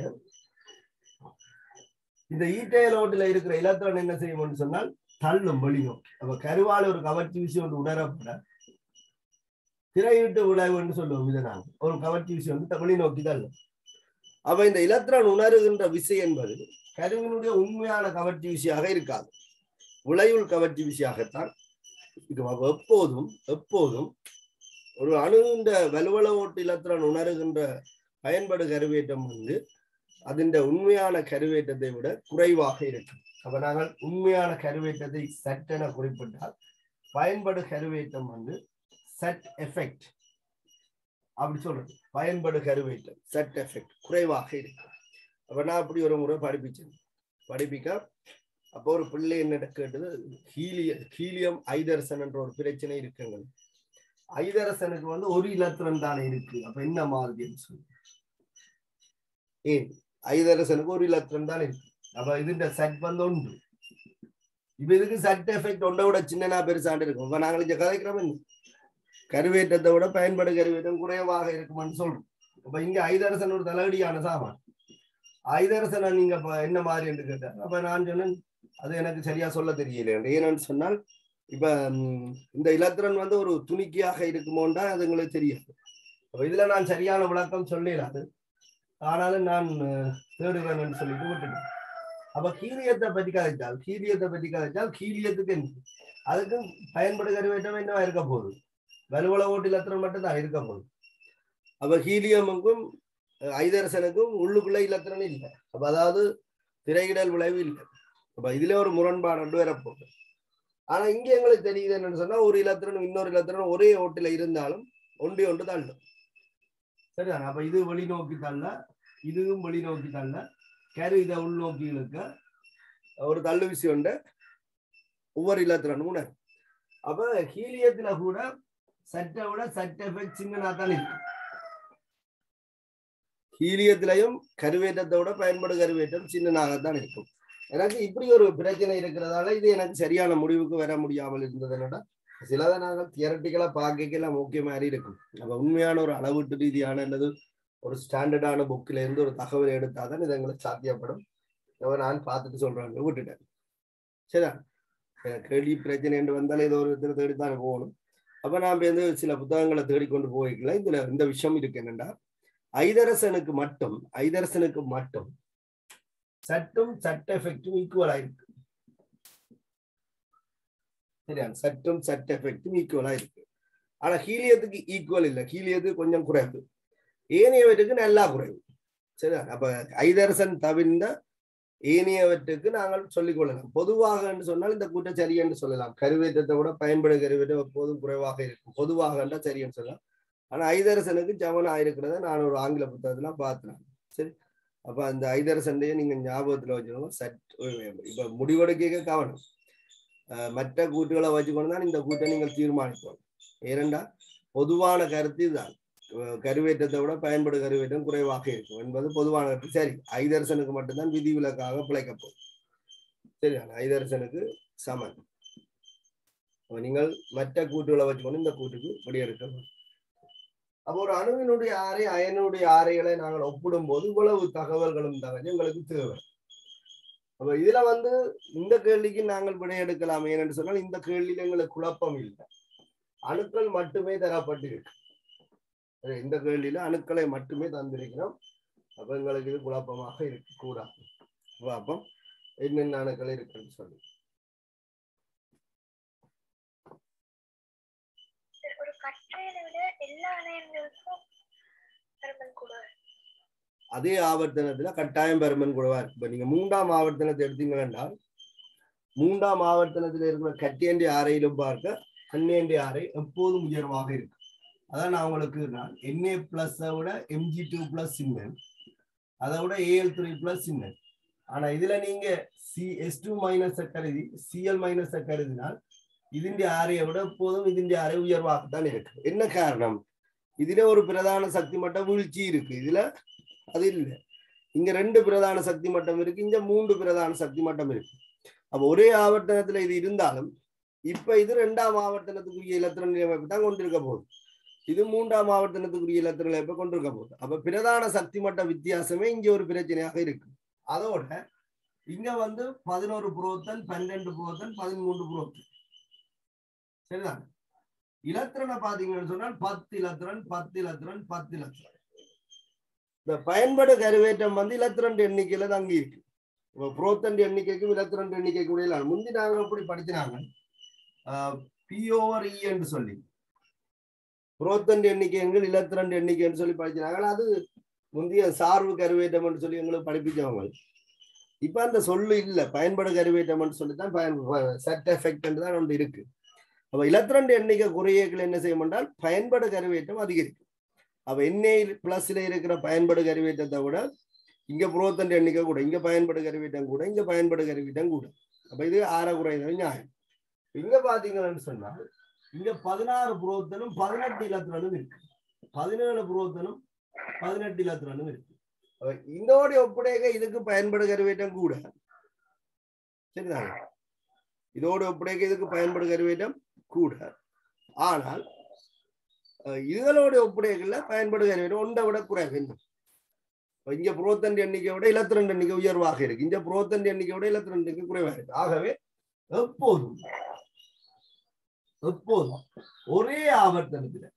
இந்த ஈட்டையல் ஓட்டில இருக்கிற இலத்திரன் என்ன செய்யும்னு சொன்னால் தள்ளும் வெளிநோக்கி அப்ப கருவால் ஒரு கவர்ச்சி விசை ஒன்று உணரப்பட திரையிட்டு விளைவுன்னு சொல்லுவோம் இதை நாங்கள் ஒரு கவர்ச்சி விசை வந்து வெளிநோக்கி தள்ளும் அப்ப இந்த இலத்திரன் உணருகின்ற விசை என்பது கருவினுடைய உண்மையான கவர்ச்சி விசையாக இருக்காது விளைவுள் கவர்ச்சி விசையாகத்தான் எப்போதும் எப்போதும் ஒரு அணுகின்ற வலுவள ஓட்டு இலத்திரன் உணருகின்ற பயன்படு கருவேற்றம் வந்து அதன் உண்மையான கருவேற்றத்தை விட குறைவாக இருக்கும் அப்ப நாங்கள் உண்மையான கருவேற்றத்தை சட்டென குறிப்பிட்டால் பயன்படு கருவேற்றம் வந்து செட் எஃபெக்ட் அப்படி சொல்றது பயன்படு கருவேற்றம் செட் எஃபெக்ட் குறைவாக இருக்கும் அப்ப நான் அப்படி ஒரு முறை படிப்பிச்சேன் படிப்பிக்க அப்போ ஒரு பிள்ளை என்ன கேட்டது ஹீலிய ஹீலியம் ஐதரசன் என்ற ஒரு பிரச்சனை இருக்குங்க ஐதரசனுக்கு வந்து ஒரு இலத்திரன் தானே இருக்கு அப்ப என்ன மாதிரின்னு சொல்லி ஏன் ஐதரசனுக்கு ஒரு இலத்திரன் தானே இருக்கு அப்ப இதுன்ற செட் வந்து ஒன்று இப்ப இதுக்கு செட் எஃபெக்ட் ஒன்றை விட சின்னனா பெருசாண்டு இருக்கும் இப்ப நாங்கள் இங்க கதைக்கிறோம் என்ன கருவேற்றத்தை விட பயன்படு கருவேற்றம் குறைவாக இருக்குமான்னு சொல்றோம் அப்ப இங்க ஐதரசன் ஒரு தலைவடியான சாமான் ஐதரசனை நீங்க இப்ப என்ன மாதிரி என்று கேட்டார் அப்ப நான் சொன்னேன் அது எனக்கு சரியா சொல்ல தெரியல ஏன்னு சொன்னால் இப்ப ம், இந்த இலத்திரன் வந்து ஒரு துணிக்கையாக இருக்குமோண்டா அது உங்களுக்கு தெரியாது அப்ப இதுல நான் சரியான விளக்கம் சொல்லிடாது ஆனாலும் நான் அஹ், தேடுவேன்னு சொல்லிட்டு விட்டுட்டேன் அப்ப கீரியத்தை பற்றி கதைச்சால் கீரியத்தை பற்றி கதைச்சால் கீரியத்துக்கு என்ன அதுக்கு பயன்படுகிற வேண்டும் என்னவா இருக்க போகுது வலுவள ஓட்டு இலத்திரன் மட்டும் தான் இருக்க போகுது அப்ப ஹீலியமுக்கும் அஹ், ஐதரசனுக்கும் உள்ளுக்குள்ள இலத்திரன் இல்லை அப்ப அதாவது திரையிடல் விளைவு இல்லை அப்ப இதுல ஒரு முரண்பாடு ரெண்டு வரப்போகுது ஆனா இங்க எங்களுக்கு தெரியுது என்னன்னு சொன்னா ஒரு இலத்திரன் இன்னொரு இலத்திரன் ஒரே ஓட்டுல இருந்தாலும் ஒன்றி ஒன்று தள்ளும் சரிதானே அப்ப இது வெளிநோக்கி தள்ள இதுவும் வெளிநோக்கி தள்ள கரு இதை உள்நோக்கி இழுக்க ஒரு தள்ளு விசி உண்டு ஒவ்வொரு இலத்திரனும் உணரும் அப்ப ஹீலியத்துல கூட சட்டை விட சட்ட எஃபெக்ட் சின்னனா தான் இருக்கு ஹீலியத்திலையும் கருவேற்றத்தை விட பயன்படு கருவேற்றம் சின்னனாகத்தான் இருக்கும் எனக்கு இப்படி ஒரு பிரச்சனை இருக்கிறதால இது எனக்கு சரியான முடிவுக்கு வர முடியாமல் இருந்ததுன்னா சிலதை நாங்கள் தியரட்டிக்கலா பார்க்கலாம் ஓகே மாதிரி இருக்கும் நம்ம உண்மையான ஒரு அளவீட்டு ரீதியான அல்லது ஒரு ஸ்டாண்டர்டான புக்கில இருந்து ஒரு தகவல் எடுத்தாதான் இது எங்களுக்கு சாத்தியப்படும் அப்ப நான் பார்த்துட்டு சொல்றேன் விட்டுட்டேன் சரியா எனக்கு கேள்வி பிரச்சனை என்று வந்தாலும் ஏதோ ஒரு விதத்தில் தேடித்தான் போகணும் அப்ப நான் வந்து சில புத்தகங்களை தேடிக்கொண்டு போய்க்கலாம் இதுல இந்த விஷயம் இருக்கு என்னன்னா ஐதரசனுக்கு மட்டும் ஐதரசனுக்கு மட்டும் சட்டும் சட்ட எஃபெக்டும் ஈக்குவல் ஆயிருக்கு சரியா சட்டும் சட்ட எஃபெக்டும் ஈக்குவலா இருக்கு ஆனா ஹீலியத்துக்கு ஈக்குவல் இல்லை ஹீலியத்துக்கு கொஞ்சம் குறைவு ஏனையவற்றுக்கு நல்லா குறைவு சரியா அப்ப ஐதரசன் தவிர்ந்த ஏனையவற்றுக்கு நாங்கள் சொல்லிக் கொள்ளலாம் பொதுவாக என்று சொன்னால் இந்த கூட்டம் சரி என்று சொல்லலாம் கருவேற்றத்தை விட பயன்படு கருவேற்றம் எப்போதும் குறைவாக இருக்கும் பொதுவாக என்றால் சரி என்று சொல்லலாம் ஆனா ஐதரசனுக்கு ஜமனா இருக்கிறத நான் ஒரு ஆங்கில புத்தகத்துல பார்த்தேன் சரி அப்ப அந்த ஐதரசண்டையே நீங்க ஞாபகத்துல வச்சுக்கணும் சட் இப்ப முடிவெடுக்க கவனம் அஹ் மற்ற கூட்டுகளை வச்சுக்கொண்டு தான் இந்த கூட்டை நீங்கள் தீர்மானிக்கணும் ஏனென்றா பொதுவான கருத்து இதுதான் அஹ் கருவேற்றத்தை விட பயன்படு கருவேற்றம் குறைவாக இருக்கும் என்பது பொதுவான கருத்து சரி ஐதரசனுக்கு மட்டும்தான் விதிவிலக்காக பிழைக்கப் போகும் சரியா ஐதரசனுக்கு சமன் அப்ப நீங்கள் மற்ற கூட்டுகளை வச்சுக்கொண்டு இந்த கூட்டுக்கு முடிவெடுக்கணும் அப்போ ஒரு அணுவினுடைய ஆரை அயனுடைய ஆரைகளை நாங்கள் ஒப்பிடும் போது இவ்வளவு தகவல்களும் தகவல் எங்களுக்கு தேவை அப்ப இதுல வந்து இந்த கேள்விக்கு நாங்கள் விடை எடுக்கலாம் ஏனென்று சொன்னால் இந்த கேள்வியில எங்களுக்கு குழப்பம் இல்லை அணுக்கள் மட்டுமே தரப்பட்டிருக்கு அது இந்த கேள்வியில அணுக்களை மட்டுமே தந்திருக்கிறோம் அப்ப எங்களுக்கு இது குழப்பமாக இருக்க கூடாது அப்போ என்னென்ன அணுக்கள் இருக்குன்னு சொல்லி ஒரு கற்றையில விட எல்லா அணையங்களுக்கும் பருமன் கூட அதே ஆவர்த்தனத்துல கட்டாயம் பெருமன் கூடவா இருக்கு இப்ப நீங்க மூன்றாம் ஆவர்த்தனத்தை எடுத்தீங்கன்னா மூன்றாம் ஆவர்த்தனத்துல இருக்கிற கட்டியண்டி ஆரையிலும் பார்க்க கண்ணேண்டி ஆரை எப்போதும் உயர்வாக இருக்கு அதான் நான் உங்களுக்கு நான் என்ஏ பிளஸ் விட எம்ஜி டூ பிளஸ் சின்ன அதை விட ஏஎல் த்ரீ பிளஸ் சின்ன ஆனா இதுல நீங்க சி எஸ் டூ மைனஸ் கருதி சிஎல் மைனஸ் கருதினால் ഇതിന്റെ ആരയെ விட எப்போதும் ഇതിന്റെ அறை உயர்வாகத்தான் இருக்கு என்ன காரணம் இதுல ஒரு பிரதான சக்தி மட்டம் வீழ்ச்சி இருக்கு இதுல அது இல்லை இங்க ரெண்டு பிரதான சக்தி மட்டம் இருக்கு இங்க மூன்று பிரதான சக்தி மட்டம் இருக்கு அப்ப ஒரே ஆவர்த்தனத்துல இது இருந்தாலும் இப்ப இது ரெண்டாம் ஆவர்த்தனத்துக்குரிய இலத்திர நிலையமைப்பு தான் கொண்டிருக்க போகுது இது மூன்றாம் ஆவர்த்தனத்துக்குரிய இலத்திர நிலையமைப்பை கொண்டிருக்க போகுது அப்ப பிரதான சக்தி மட்ட வித்தியாசமே இங்க ஒரு பிரச்சனையாக இருக்கு அதோட இங்க வந்து பதினோரு புரோத்தன் பன்னெண்டு புரோத்தன் பதிமூன்று புரோத்தன் சரிதான் இலத்திரனை பாத்தீங்கன்னு சொன்னால் பத்து இலத்திரன் பத்து இலத்திரன் பத்து இலத்திரன் இந்த பயன்படு கருவேற்றம் வந்து இலத்திரண்டு எண்ணிக்கையில தங்கி இருக்கு இப்போ புரோத்தண்டு எண்ணிக்கைக்கும் இலத்திரண்டு எண்ணிக்கைக்கு இடையில முந்தி நாங்க எப்படி படிச்சினாங்க பி ஓவர் இ என்று சொல்லி புரோத்தண்டு எண்ணிக்கை எங்கள் இலத்திரண்டு எண்ணிக்கைன்னு சொல்லி படிச்சினாங்க அது முந்தைய சார்பு கருவேற்றம் என்று சொல்லி எங்களுக்கு படிப்பிச்சவங்க இப்ப அந்த சொல்லு இல்ல பயன்படு கருவேற்றம் சொல்லி தான் பயன் செட் எஃபெக்ட் தான் ஒன்று இருக்கு அப்ப இலத்திரண்டு எண்ணிக்கை குறையீர்கள் என்ன செய்யும் என்றால் பயன்படு கருவேற்றம் அதிகரிக்கும் அப்ப எண்ணெய் பிளஸ்ல இருக்கிற பயன்படு கருவேற்றத்தை விட இங்க புரோத்தண்டு எண்ணிக்கை கூட இங்க பயன்படு கருவேற்றம் கூட இங்க பயன்படு கருவேற்றம் கூட அப்ப இது ஆற குறைந்தது நியாயம் இங்க பாத்தீங்கன்னு சொன்னா இங்க பதினாறு புரோத்தனும் பதினெட்டு இலத்திரனும் இருக்கு பதினேழு புரோத்தனும் பதினெட்டு இலத்திரனும் இருக்கு அப்ப இதோட ஒப்படைக்க இதுக்கு பயன்படுகிற வேட்டம் கூட சரிதாங்க இதோட ஒப்படைக்க இதுக்கு பயன்படுகிற வேட்டம் கூட ஆனால் அஹ், இதுகளோட ஒப்படைக்கல பயன்படுகிற வேட்டம் ஒன்றை விட குறைவு இன்னும். இப்ப இங்க புரோத்தன் எண்ணிக்கை விட இலத்திரண்டு எண்ணிக்கை உயர்வாக இருக்கு இங்க புரோத்தன் எண்ணிக்கை விட இலத்திரண்டு எண்ணிக்கை குறைவாக இருக்கு ஆகவே எப்போதும் எப்போதும் ஒரே ஆவர்த்தனத்துல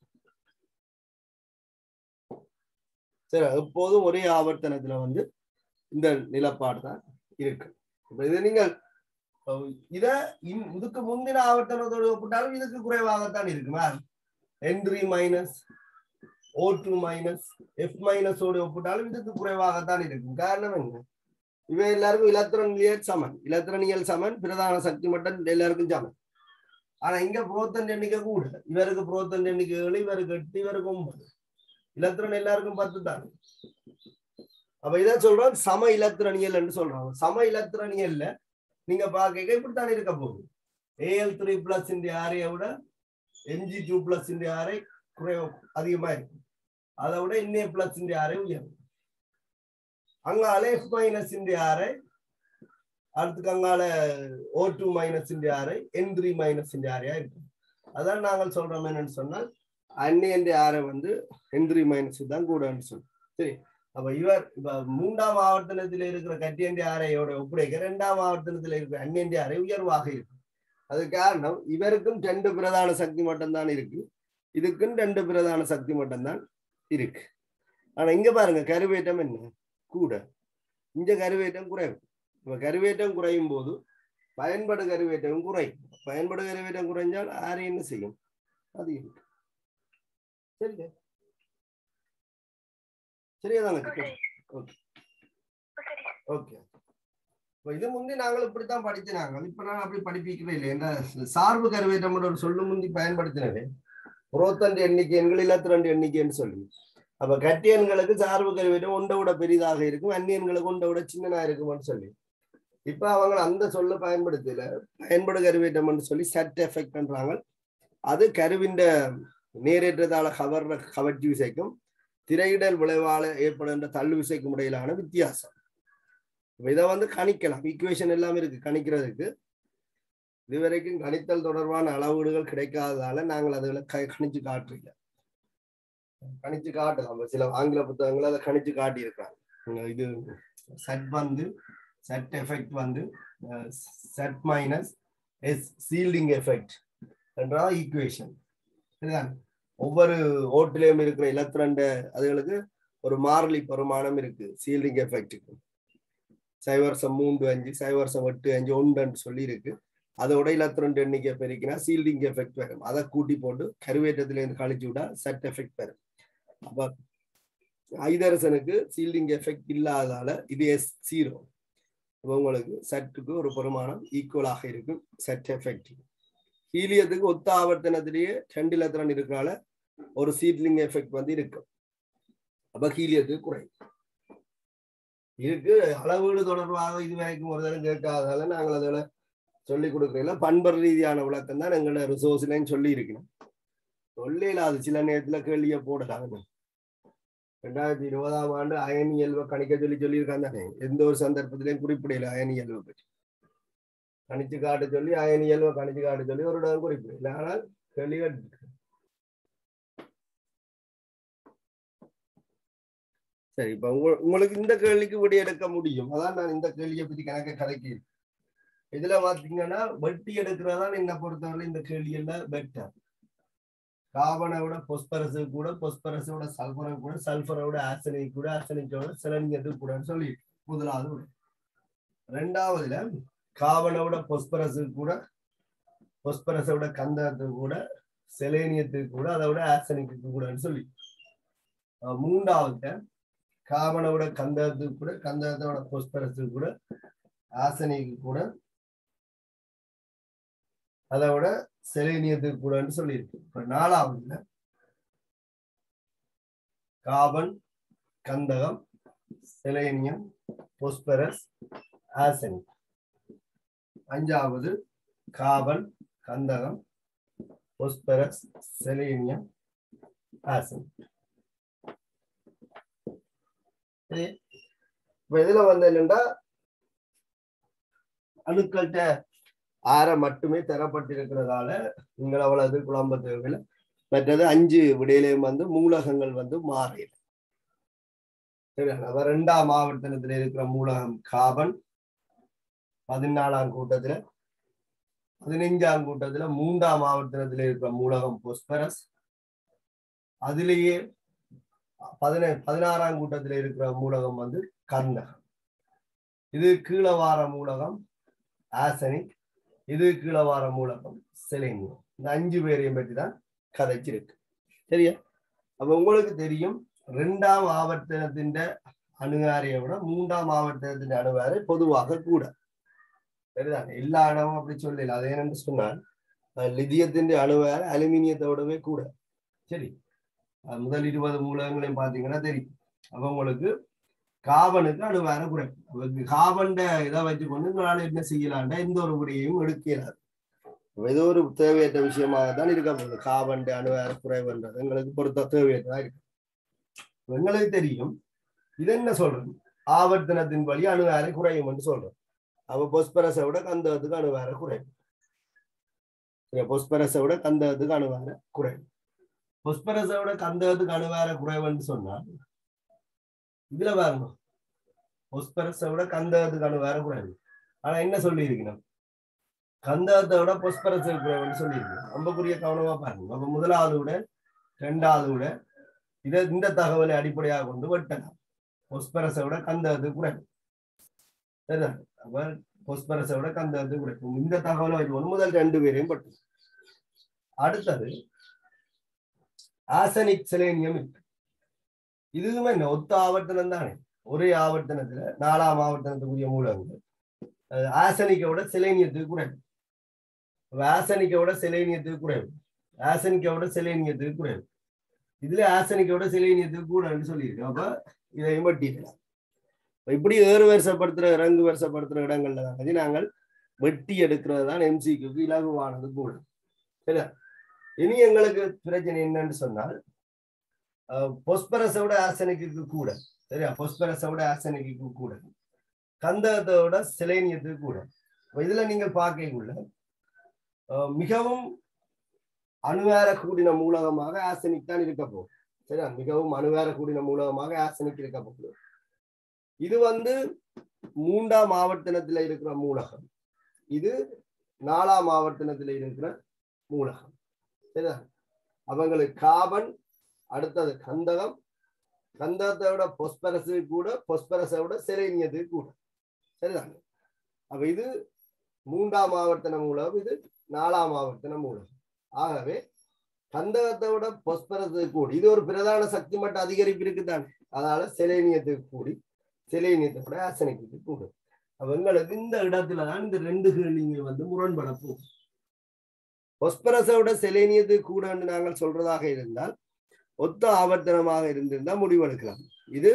சரி எப்போதும் ஒரே ஆவர்த்தனத்துல வந்து இந்த நிலப்பாடு தான் இருக்கு இப்ப இது நீங்கள் அஹ், இத இன்- இதுக்கு முந்தின ஆவர்த்தனத்தோடு ஒப்பிட்டாலும் இதுக்கு குறைவாகத்தான் இருக்கு N three minus O two minus F மைனஸோடு ஒப்பிட்டாலும் இதுக்கு குறைவாகத்தான் இருக்கும் காரணம் என்ன இவை எல்லாருக்கும் இலத்திரனியல் சமன் இலத்திரனியல் சமன் பிரதான சக்தி மட்டும் எல்லாருக்கும் சமன் ஆனா இங்க புரோத்தன் எண்ணிக்கை கூட இவருக்கு புரோத்தன் எண்ணிக்கை ஏழு இவருக்கு எட்டு இவருக்கு ஒன்பது இலத்திரன் எல்லாருக்கும் பத்து தான் அப்ப இதை சொல்றோம் சம இலத்திரனியல் என்று சொல்றாங்க சம இலத்திரனியல்ல நீங்க பாக்க இப்படித்தான் இருக்க போகுது ஏஎல் த்ரீ பிளஸ் இந்த ஆரையை விட என்ஜி டூ பிளஸ் இந்த ஆரை குறைவு அதிகமா இருக்கும் அதை விட இன்னே பிளஸ் இந்த ஆரை உயரும் அங்கால எஃப் மைனஸ் இந்த ஆரை அடுத்துக்கு அங்கால ஓ டூ மைனஸ் இந்த ஆரை என் த்ரீ மைனஸ் இந்த ஆரையா இருக்கும் அதான் நாங்கள் சொல்றோம் என்னன்னு சொன்னால் அன்னியன் ஆரை வந்து என் த்ரீ மைனஸ் தான் கூடன்னு சொல்றோம் சரி அப்ப இவர் இப்ப மூன்றாம் ஆவர்த்தனத்தில் இருக்கிற கட்டியண்டி ஆரையோட ஒப்படைக்க இரண்டாம் ஆவர்த்தனத்தில் இருக்கிற அந்நியண்டி ஆரை உயர்வாக இருக்கும் அது காரணம் இவருக்கும் ரெண்டு பிரதான சக்தி மட்டும்தான் இருக்கு இதுக்கும் ரெண்டு பிரதான சக்தி மட்டும்தான் இருக்கு ஆனா இங்க பாருங்க கருவேட்டம் என்ன கூட இங்க கருவேட்டம் குறைவு இப்ப கருவேட்டம் குறையும் போது பயன்படு கருவேட்டம் குறையும் பயன்படு கருவேட்டம் குறைஞ்சால் ஆரை என்ன செய்யும் அது இருக்கு சரிங்க சரியா தானே சரி ஓகே சரி ஓகே இப்போ இது முந்தி நாங்கள் இப்படித்தான் படிச்சினாங்க இப்ப நான் அப்படி படிப்பிக்கவே இல்லை என்ன சார்பு கருவேற்றம் ஒரு சொல்லு முந்தி பயன்படுத்தினவே புரோத்தண்டு எண்ணிக்கை எண்கள் இலத்திரண்டு எண்ணிக்கைன்னு சொல்லி அப்ப கட்டியன்களுக்கு சார்பு கருவேற்றம் ஒன்றை விட பெரிதாக இருக்கும் அந்நியன்களுக்கு ஒன்றை விட சின்னதா இருக்கும்னு சொல்லி இப்ப அவங்க அந்த சொல்ல பயன்படுத்தல பயன்படு கருவேற்றம்னு சொல்லி சட் எஃபெக்ட்ன்றாங்க அது கருவிண்ட நேரேற்றத்தால கவர்ற கவர்ச்சி விசைக்கும் திரையிடல் விளைவால ஏற்படுகின்ற தள்ளு விசைக்கும் இடையிலான வித்தியாசம் இப்ப இதை வந்து கணிக்கலாம் ஈக்குவேஷன் எல்லாம் இருக்கு கணிக்கிறதுக்கு இதுவரைக்கும் கணித்தல் தொடர்பான அளவீடுகள் கிடைக்காததால நாங்கள் அதுகளை க கணிச்சு காட்டுறீங்க கணிச்சு காட்டலாம் சில ஆங்கில புத்தகங்கள் அதை கணிச்சு காட்டியிருக்காங்க இது செட் வந்து செட் எஃபெக்ட் வந்து Z minus S shielding effect என்றா ஈக்குவேஷன் சரிதான் ஒவ்வொரு ஓட்டிலையும் இருக்கிற இலத்திரண்ட அதுகளுக்கு ஒரு மாறிலி பெருமானம் இருக்கு சீல்டிங் எஃபெக்ட்டுக்கு சைவர்சம் மூன்று அஞ்சு சைவர்சம் எட்டு அஞ்சு ஒன்றுன்னு சொல்லி இருக்கு அதோட இலத்திரண்டு எண்ணிக்கை பெருக்கினா சீல்டிங் எஃபெக்ட் வரும் அதை கூட்டி போட்டு கருவேற்றத்துல இருந்து கழிச்சு விட்டா செட் எஃபெக்ட் வரும் அப்ப ஐதரசனுக்கு சீல்டிங் எஃபெக்ட் இல்லாததால இது எஸ் ஜீரோ உங்களுக்கு செட்டுக்கு ஒரு பெருமானம் ஈக்குவலாக இருக்கும் செட் எஃபெக்ட் ஹீலியத்துக்கு ஒத்த ஆவர்த்தனத்திலேயே ரெண்டு இலத்திரன் இருக்கிறனால ஒரு சீட்லிங் எஃபெக்ட் வந்து இருக்கும் அப்ப ஹீலியத்துக்கு குறையும் இருக்கு அளவீடு தொடர்பாக இது வரைக்கும் ஒரு தடவை கேட்காததால நாங்கள் அதில் சொல்லி கொடுக்கல பண்பர் ரீதியான விளக்கம் தான் எங்களோட ரிசோர்ஸ்லையும் சொல்லி இருக்கணும் சொல்லல அது சில நேரத்துல கேள்வியை போடலாம் ரெண்டாயிரத்தி இருபதாம் ஆண்டு அயனி இயல்பை கணிக்க சொல்லி சொல்லியிருக்காங்க தானே எந்த ஒரு சந்தர்ப்பத்திலையும் குறிப்பிடல அயனி இயல்பை பற்றி கணிச்சு காட்ட சொல்லி அயனி இயல்பை கணிச்சு காட்ட சொல்லி ஒரு இடம் குறிப்பிடல ஆனால் கேள்விகள் இருக்கு. சரி இப்ப உங்க உங்களுக்கு இந்த கேள்விக்கு விடை எடுக்க முடியும் அதான் நான் இந்த கேள்வியை பத்தி கணக்க கதைக்கு இதுல பாத்தீங்கன்னா வட்டி எடுக்கிறதான் என்ன பொறுத்தவரை இந்த கேள்வியில பெட்டர் காபனை விட பொஸ்பரஸு கூட பொஸ்பரஸோட சல்பரை கூட சல்பரை விட ஆசனிக் கூட ஆசனிக்கோட சிலனியது கூடன்னு சொல்லி முதலாவது விடை ரெண்டாவதுல காபனை விட பொஸ்பரஸு கூட பொஸ்பரஸை விட கந்தகத்துக்கு கூட செலேனியத்துக்கு கூட அதை விட ஆசனிக்கு கூடன்னு சொல்லி அஹ் மூன்றாவதுல காபனை விட கந்தகத்துக்கு கூட கந்தகத்தை விட பொஸ்பரஸுக்கு கூட ஆசனிக்கு கூட அதை விட செலேனியத்துக்கு கூடன்னு சொல்லியிருக்கு இப்ப நாலாவதுல காபன் கந்தகம் செலேனியம் பொஸ்பரஸ் ஆசனிக் அஞ்சாவது கார்பன் கந்தகம் பொஸ்பரஸ் செலேனியம் ஆசன் இப்ப இதுல வந்து என்னன்னா அணுக்கள்கிட்ட ஆரம் மட்டுமே தரப்பட்டிருக்கிறதால நீங்கள் அவ்வளவு குழம்ப தேவையில்லை மற்றது அஞ்சு விடையிலையும் வந்து மூலகங்கள் வந்து மாறி சரி அப்ப ரெண்டாம் ஆவர்த்தனத்துல இருக்கிற மூலகம் காபன் பதினாலாம் கூட்டத்துல பதினைஞ்சாம் கூட்டத்துல மூன்றாம் ஆவர்த்தனத்துல இருக்கிற மூலகம் பொஸ்பரஸ் அதுலேயே பதினே பதினாறாம் கூட்டத்துல இருக்கிற மூலகம் வந்து கந்தகம் இது கீழே வார மூலகம் ஆசனிக் இது கீழே வார மூலகம் செலேனியம் இந்த அஞ்சு பேரையும் பற்றி தான் கதைச்சிருக்கு சரியா அப்ப உங்களுக்கு தெரியும் ரெண்டாம் ஆவர்த்தனத்தின் அணுகாரையை விட மூன்றாம் ஆவர்த்தனத்தின் அணுகாரை பொதுவாக கூட சரிதான் எல்லா இடமும் அப்படி சொல்லல அது என்னன்னு சொன்னால் லிதியத்தின் அணுவார அலுமினியத்தை விடவே கூட சரி முதல் இருபது மூலகங்களையும் பார்த்தீங்கன்னா தெரியும் அப்ப உங்களுக்கு காபனுக்கு அணுவார குறைப்பு காபண்ட இதை வச்சுக்கொண்டு உங்களால் என்ன செய்யலாம்டா எந்த ஒரு விடையையும் எடுக்கிறார் ஏதோ ஒரு தேவையற்ற விஷயமாக தான் இருக்க போகுது காபண்ட அணுவார குறைவுன்றது எங்களுக்கு பொறுத்த தேவையற்றதா இருக்கு எங்களுக்கு தெரியும் இது என்ன சொல்றது ஆவர்த்தனத்தின் வழி அணுவார குறையும் என்று சொல்றோம் அப்ப பொஸ்பரஸை விட கந்தகத்துக்கு அணுவார குறையும் பொஸ்பரஸை விட கந்தகத்துக்கு அணுவார குறையும் பொஸ்பரஸை விட கந்தகத்துக்கு அணுவார குறைவுன்னு சொன்னா இதுல பாருங்க பொஸ்பரஸை விட கந்தகத்துக்கு அணுவார குறைவு ஆனா என்ன சொல்லி இருக்கணும் கந்தகத்தை விட பொஸ்பரஸ் குறைவுன்னு சொல்லியிருக்கணும் ரொம்பக்குரிய கவனமா பாருங்க அப்ப முதலாவது விட ரெண்டாவது விட இதை இந்த தகவலை அடிப்படையாக கொண்டு வெட்டலாம் பொஸ்பரஸை விட கந்தகத்துக்கு குறைவு சரிதான் அப்ப பொஸ்பரஸை விட கந்தகத்துக்கு குறைக்கும் இந்த தகவலை வச்சு முதல் ரெண்டு பேரையும் பட்டு அடுத்தது ஆசனிக் செலேனியம் இருக்கு இதுவுமே என்ன ஒத்த ஆவர்த்தனம் தானே ஒரே ஆவர்த்தனத்துல நாலாம் ஆவர்த்தனத்துக்குரிய மூலங்கள் ஆசனிக்கை விட செலேனியத்துக்கு குறைவு ஆசனிக்கை விட செலேனியத்துக்கு குறைவு ஆசனிக்கை விட செலேனியத்துக்கு குறைவு இதுல ஆசனிக்கை விட செலேனியத்துக்கு கூடன்னு சொல்லியிருக்கு அப்ப இதையும் வெட்டிடலாம் இப்படி ஏறு வரிசைப்படுத்துற இறங்கு வரிசைப்படுத்துற இடங்கள்ல தான் நாங்கள் வெட்டி எடுக்கிறது தான் எம்சிக்கு இலகுவானது கூட சரியா இனி எங்களுக்கு பிரச்சனை என்னன்னு சொன்னால் பொஸ்பரஸை விட ஆசனிக்கு கூட சரியா பொஸ்பரஸை விட ஆசனிக்கு கூட கந்தகத்தை விட சிலேனியத்துக்கு கூட இதுல நீங்கள் பார்க்கக்குள்ள மிகவும் அணுவேர கூடின மூலகமாக ஆசனிக் தான் இருக்க போகுது சரியா மிகவும் அணுவேர கூடின மூலகமாக ஆசனிக் இருக்க போகுது இது வந்து மூன்றாம் ஆவர்த்தனத்துல இருக்கிற மூலகம் இது நாலாம் ஆவர்த்தனத்துல இருக்கிற மூலகம் சரியா அவங்களுக்கு காபன் அடுத்தது கந்தகம் கந்தகத்தை விட பொஸ்பரஸு கூட பொஸ்பரஸை விட செலேனியது கூட சரிதாங்க அப்ப இது மூன்றாம் ஆவர்த்தன மூலம் இது நாலாம் ஆவர்த்தன மூலம் ஆகவே கந்தகத்தை விட பொஸ்பரஸு கூடி இது ஒரு பிரதான சக்தி மட்டும் அதிகரிப்பு இருக்குதானே அதனால செலேனியத்துக்கு கூடி செலேனியத்தை விட ஆசனிக்கு கூடும் அவங்களுக்கு இந்த இடத்துல தான் இந்த ரெண்டு கேள்விங்க வந்து முரண்பட போகும் பொஸ்பரஸை விட செலேனியத்துக்கு கூட நாங்கள் சொல்றதாக இருந்தால் ஒத்த ஆவர்த்தனமாக இருந்திருந்தா முடிவெடுக்கலாம் இது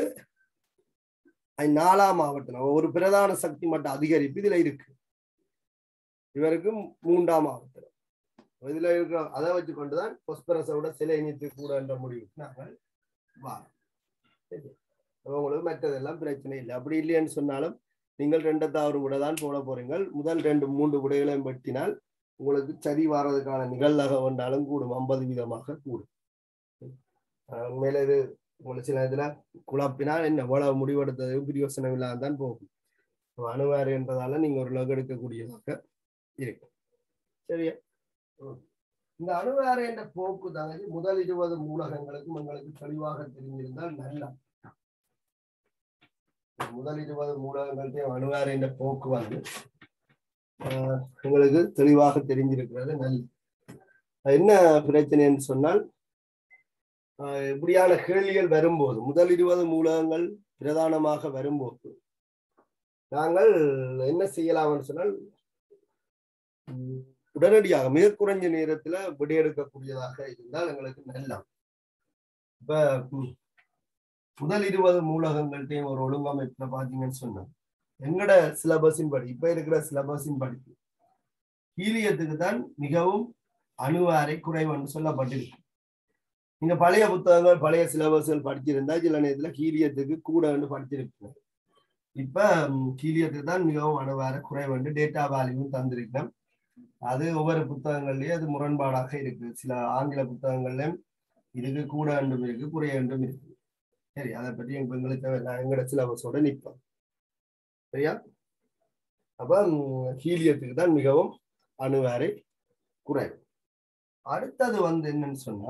நாலாம் ஆவர்த்தனம் ஒரு பிரதான சக்தி மட்டும் அதிகரிப்பு இதுல இருக்கு இவருக்கு மூன்றாம் ஆவர்த்தனம் இதுல இருக்கிற அதை வச்சு கொண்டுதான் பொஸ்பரஸோட சிலை இணைத்து கூட என்ற முடிவுக்கு நாங்கள் வாரம் உங்களுக்கு மற்றதெல்லாம் பிரச்சனை இல்லை அப்படி இல்லைன்னு சொன்னாலும் நீங்கள் ரெண்டத்தாவது விட தான் போட போறீங்க முதல் ரெண்டு மூன்று விடைகளையும் வெட்டினால் உங்களுக்கு சரி வாரதுக்கான நிகழ்நக வந்தாலும் கூடும் ஐம்பது வீதமாக கூடும் உண்மையில இது உங்களுக்கு சில இதுல குழப்பினால் என்ன எவ்வளவு முடிவெடுத்தது பிரியோசனம் இல்லாம தான் போகும் அணுவாறு என்றதால நீங்க ஒரு லகு எடுக்கக்கூடியதாக இருக்கும் சரியா இந்த அணுவாறு என்ற போக்கு தான் முதல் இருபது மூலகங்களுக்கும் உங்களுக்கு தெளிவாக தெரிஞ்சிருந்தால் நல்லா முதல் இருபது மூலகங்கள்டையும் அணுவாறு என்ற போக்கு வந்து உங்களுக்கு தெளிவாக தெரிஞ்சிருக்கிறது நல்ல என்ன பிரச்சனைன்னு சொன்னால் இப்படியான கேள்விகள் வரும்போது முதல் இருபது மூலகங்கள் பிரதானமாக வரும்போது நாங்கள் என்ன செய்யலாம்னு சொன்னால் உடனடியாக மிக குறைஞ்ச நேரத்துல விடையெடுக்கக்கூடியதாக இருந்தால் எங்களுக்கு நல்லா இப்ப முதல் இருபது மூலகங்கள்டையும் ஒரு ஒழுங்கமைப்புல பாத்தீங்கன்னு சொன்னா எங்கட சிலபஸின் படி இப்ப இருக்கிற சிலபஸின் படி ஹீலியத்துக்கு தான் மிகவும் அணுவாரை குறைவுன்னு சொல்லப்பட்டிருக்கு நீங்க பழைய புத்தகங்கள் பழைய சிலபஸ்கள் படிச்சிருந்தா சில நேரத்துல ஹீலியத்துக்கு கூடன்னு படிச்சிருக்கீங்க இப்ப ம், ஹீலியத்துக்கு தான் மிகவும் அணுவார குறைவுண்டு டேட்டா வேல்யூவும் தந்திருக்கேன் அது ஒவ்வொரு புத்தகங்கள்லயும் அது முரண்பாடாக இருக்கு சில ஆங்கில புத்தகங்கள்லயும் இதுக்கு கூட என்றும் இருக்கு குறைய என்றும் இருக்கு சரி அதை பற்றி எங்க எங்களுக்கு தேவையில்லை. எங்களோட சிலபஸோட நிற்போம் சரியா அப்ப ம், ஹீலியத்துக்கு தான் மிகவும் அணுவாரை குறைவு அடுத்தது வந்து என்னன்னு சொன்னா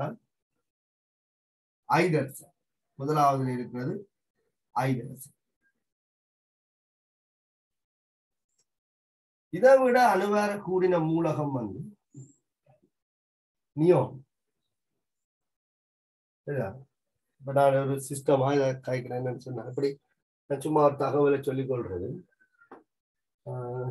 ஐதர்ஸ் முதலாவதுல இருக்கிறது ஐதர்ஸ் இதை விட அணுவார கூடின மூலகம் வந்து நியோன் சரியா இப்ப நான் ஒரு சிஸ்டமா இதை கைக்கிறேன்னு சொன்னேன் அப்படி நான் சும்மா ஒரு தகவலை சொல்லிக் கொள்றது ஆஹ்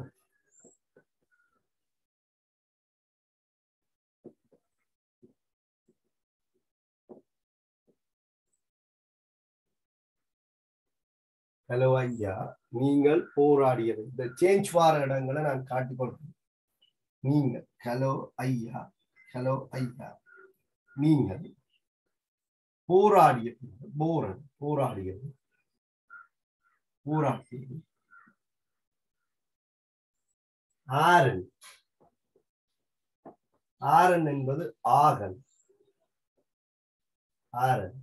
ஹலோ ஐயா நீங்கள் போராடியது இந்த சேஞ்ச் வார இடங்களை நான் காட்டிக் கொடுக்கிறேன் நீங்கள் ஹலோ ஐயா ஹலோ ஐயா நீங்கள் போராடியது போரன் போராடியது போராடியது ஆரன் ஆரன் என்பது ஆகன் ஆரன்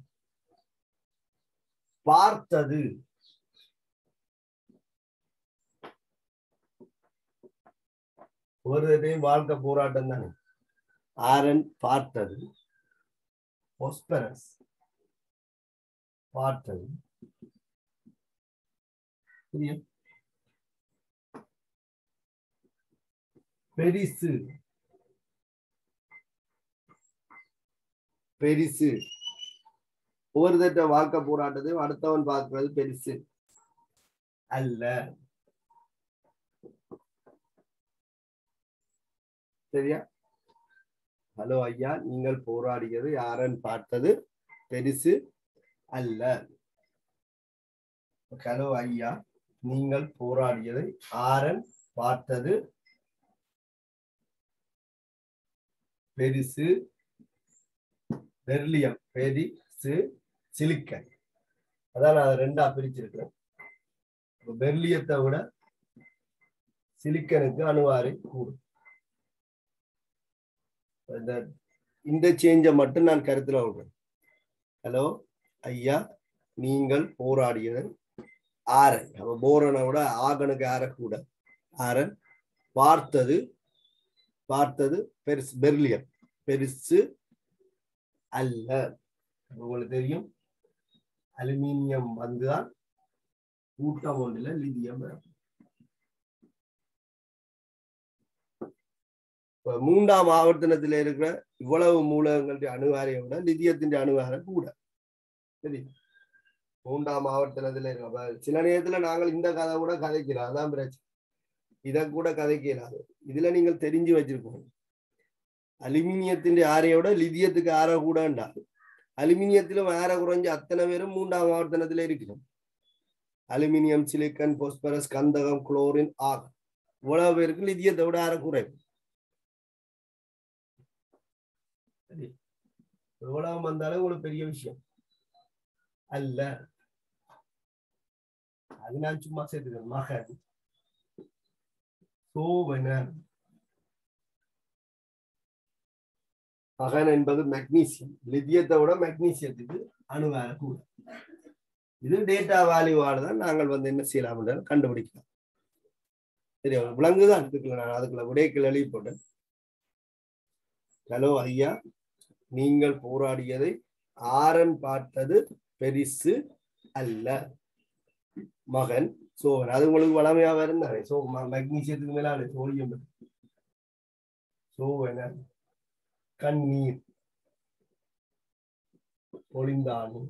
பார்த்தது ஒரு தடவையும் வாழ்க்கை போராட்டம் தானே ஆரன் பார்த்தது பொஸ்பரஸ் பார்த்தது புரியுது? பெரிசு பெரிசு ஒரு தட்ட வாழ்க்கை போராட்டத்தையும் அடுத்தவன் பார்க்கிறது பெருசு அல்ல சரியா ஹலோ ஐயா நீங்கள் போராடியது யாரன் பார்த்தது பெருசு அல்ல ஹலோ ஐயா நீங்கள் போராடியதை ஆரன் பார்த்தது பெருசு பெர்லியம் பெரிசு சிலிக்கன் அதான் நான் அதை ரெண்டா பிரிச்சிருக்கிறேன் இப்ப பெர்லியத்தை விட சிலிக்கனுக்கு அணுவாரை கூடும் இந்த இன்டர்சேஞ்சை மட்டும் நான் கருத்துல விடுறேன் ஹலோ ஐயா நீங்கள் போராடியது ஆரன் அப்ப போரனை விட ஆகனுக்கு ஆர கூட ஆரன் பார்த்தது பார்த்தது பெருசு பெர்லியம் பெருசு அல்ல உங்களுக்கு தெரியும் அலுமினியம் வந்துதான் கூட்டம் ஒன்றுல லிதியம் வரும். இப்ப மூன்றாம் ஆவர்த்தனத்துல இருக்கிற இவ்வளவு மூலகங்களுடைய அணுவாரையை விட லிதியத்தின் அணுவாரம் கூட சரி மூன்றாம் ஆவர்த்தனத்துல இருக்க அப்ப சில நேரத்துல நாங்கள் இந்த கதை கூட கதைக்கிறோம் அதான் பிரச்சனை இதை கூட கதைக்கிறாது இதுல நீங்கள் தெரிஞ்சு வச்சிருக்கோம் அலுமினியத்தின் ஆரையோட லிதியத்துக்கு ஆற கூடண்டா அலுமினியத்திலும் ஆற குறைஞ்ச அத்தனை பேரும் மூன்றாம் ஆவர்த்தனத்துல இருக்கிறோம் அலுமினியம் சிலிக்கன் பொஸ்பரஸ் கந்தகம் குளோரின் ஆக் இவ்வளவு பேருக்கு லிதியத்தை விட ஆற குறைவு சரி எவ்வளவு வந்தாலும் உங்களுக்கு பெரிய விஷயம் அல்ல அது நான் சும்மா சேர்த்துக்கிறேன் மகன் சோவனர் மகன் என்பது மெக்னீசியம் லித்தியத்தை விட மெக்னீசியத்துக்கு அணுவார கூட இது டேட்டா வேல்யூவால தான் நாங்கள் வந்து என்ன செய்யலாம் கண்டுபிடிக்கலாம் சரி விலங்குதான் அதுக்குள்ள நான் அதுக்குள்ள விடைகள் எழுதி போட்டேன் ஹலோ ஐயா நீங்கள் போராடியதை ஆரன் பார்த்தது பெரிசு அல்ல மகன் சோகன் அது உங்களுக்கு வளமையா இருந்தாரு சோ மெக்னீசியத்துக்கு மேல சோழியம் சோவன கண்ணீர் ஒளிந்தானு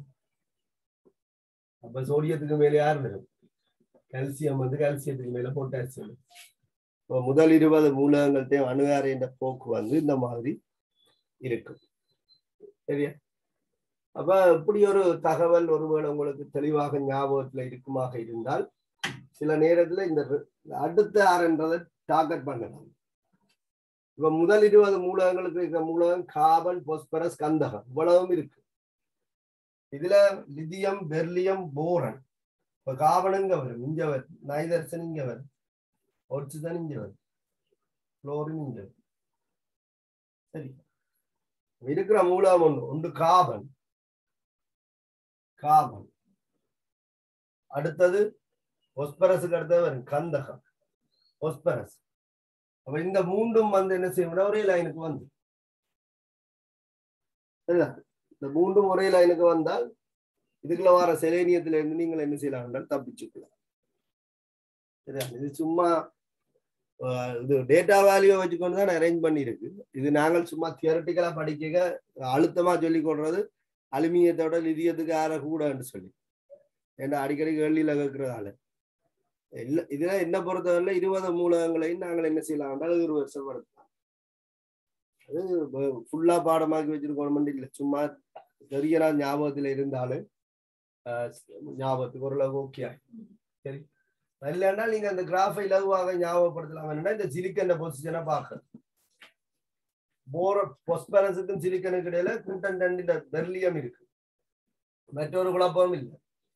அப்ப சோடியத்துக்கு மேல யார் வரும் கால்சியம் வந்து கால்சியத்துக்கு மேல பொட்டாசியம் இப்போ முதல் இருபது மூலகங்கள்டையும் அணுகார என்ற போக்கு வந்து இந்த மாதிரி இருக்கும் சரியா அப்ப இப்படி ஒரு தகவல் ஒருவேளை உங்களுக்கு தெளிவாக ஞாபகத்துல இருக்குமாக இருந்தால் சில நேரத்துல இந்த அடுத்த ஆறுன்றதை டார்கெட் பண்ணலாம் இப்ப முதல் இருபது மூலகங்களுக்கு இருக்கிற மூலகம் கார்பன் பொஸ்பரஸ் கந்தகம் இவ்வளவும் இருக்கு இதுல லிதியம் பெர்லியம் போரன் இப்ப கார்பன் இங்க வரும் இங்க வரும் நைதர்சன் இங்க வரும் ஒட்சிதன் இங்க வரும் குளோரின் இங்க வரும் சரி இருக்கிற மூலம் ஒன்று ஒன்று கார்பன் கார்பன் அடுத்தது பொஸ்பரஸுக்கு அடுத்தது வரும் கந்தகம் பொஸ்பரஸ் அப்ப இந்த மூன்றும் வந்து என்ன செய்யணும் ஒரே லைனுக்கு வந்து சரியா இந்த மூன்றும் ஒரே லைனுக்கு வந்தால் இதுக்குள்ள வர செலேனியத்துல இருந்து நீங்கள் என்ன செய்யலாம் என்றால் தப்பிச்சுக்கலாம் சரியா இது சும்மா அஹ், இது டேட்டா வேல்யூ வச்சுக்கொண்டு தான் அரேஞ்ச் பண்ணியிருக்கு இது நாங்கள் சும்மா தியரட்டிக்கலா படிக்க அழுத்தமா சொல்லி கொடுறது அலுமினியத்தோட லிதியத்துக்கு ஆற கூடன்னு சொல்லி ஏன்னா அடிக்கடி கேள்வியில கேட்கறதால இல்ல இதுல என்ன பொறுத்தவரை இருபது மூலகங்களையும் நாங்கள் என்ன செய்யலாம் என்றால் ஒரு வருஷம் படுத்தலாம் அது ஃபுல்லா பாடமாக்கி வச்சிருக்கணும் இல்லை சும்மா தெரிய நாள் ஞாபகத்துல இருந்தாலும் ஆஹ் ஞாபகத்துக்கு ஓரளவு ஓகே சரி இல்லைன்னா நீங்க அந்த கிராஃபை இலகுவாக ஞாபகப்படுத்தலாம் என்னன்னா இந்த சிலிக்கன் பொசிஷனை பார்க்க போர பொஸ்பரஸுக்கும் சிலிக்கனுக்கு இடையில கூட்டம் ரெண்டு பெர்லியம் இருக்கு மற்றொரு குழப்பமும் இல்லை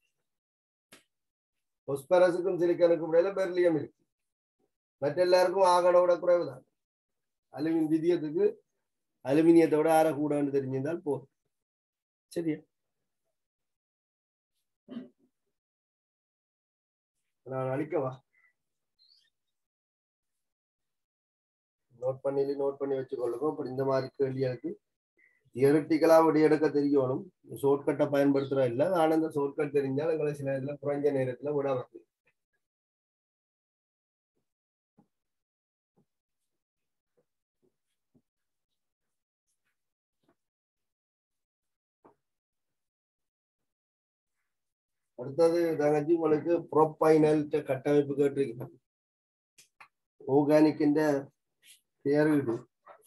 பொஸ்பரஸுக்கும் சிலிக்கனுக்கும் இடையில பெர்லியம் இருக்கு மற்ற எல்லாருக்கும் ஆகனோட குறைவுதான் அலுமின் விதியத்துக்கு அலுமினியத்தோட ஆற கூடன்னு தெரிஞ்சிருந்தால் போதும் சரியா நான் அழிக்கவா நோட் பண்ணி நோட் பண்ணி வச்சுக்கொள்ளுங்க அப்புறம் இந்த மாதிரி கேள்விகளுக்கு தியரட்டிக்கலா விட எடுக்க தெரியணும் ஷார்ட்கட்டை பயன்படுத்துறா இல்ல ஆனா இந்த ஷார்ட்கட் தெரிஞ்சால் எங்களை சில நேரத்துல குறைஞ்ச நேரத்துல விட வந்து அடுத்தது தங்கச்சி உங்களுக்கு ப்ரோப்பைனல் கட்டமைப்பு கேட்டிருக்கீங்க ஆர்கானிக்கின்ற பேர் இது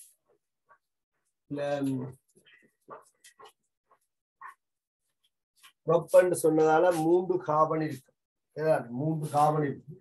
ப்ரோப்பன் சொன்னதால மூன்று கார்பன் இருக்கு ஏதாவது மூன்று கார்பன் இருக்கு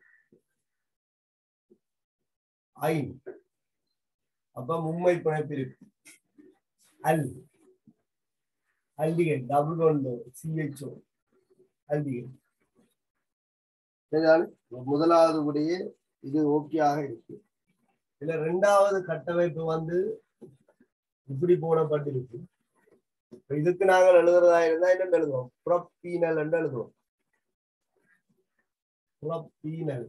ஐன் அப்ப மும்மை பிணைப்பு இருக்கு அல் அல்டிகன் டபுள் ஒன்று சிஹெச்ஓ அல்டிகன் சரிதானே முதலாவது கூடிய இது ஓகே ஆக இருக்கு இதுல ரெண்டாவது கட்டமைப்பு வந்து இப்படி போடப்பட்டிருக்கு இப்ப இதுக்கு நாங்கள் எழுதுறதா இருந்தா என்ன எழுதுவோம் புறப்பீனல் என்று எழுதுவோம் புறப்பீனல்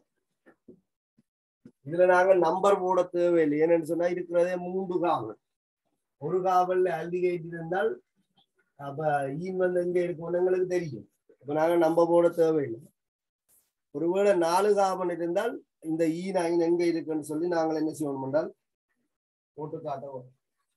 இதுல நாங்கள் நம்பர் போட தேவையில்லை ஏன்னு சொன்னா இருக்கிறதே மூன்று காவல் ஒரு காவல்ல அல்டிகைட் இருந்தால் அப்ப ஈன் வந்து எங்க இருக்கும்னு எங்களுக்கு தெரியும் இப்ப நாங்க நம்ப போட தேவையில்லை ஒருவேளை நாலு காவல் இருந்தால் இந்த ஈ நைன் எங்க இருக்குன்னு சொல்லி நாங்கள் என்ன செய்வோம் என்றால் போட்டு காட்டுவோம்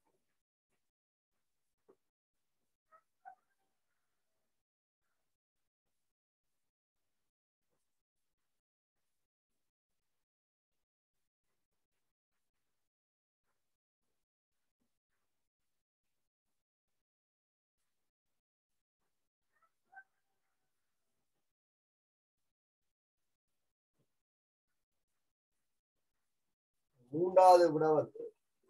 மூன்றாவது விட வந்து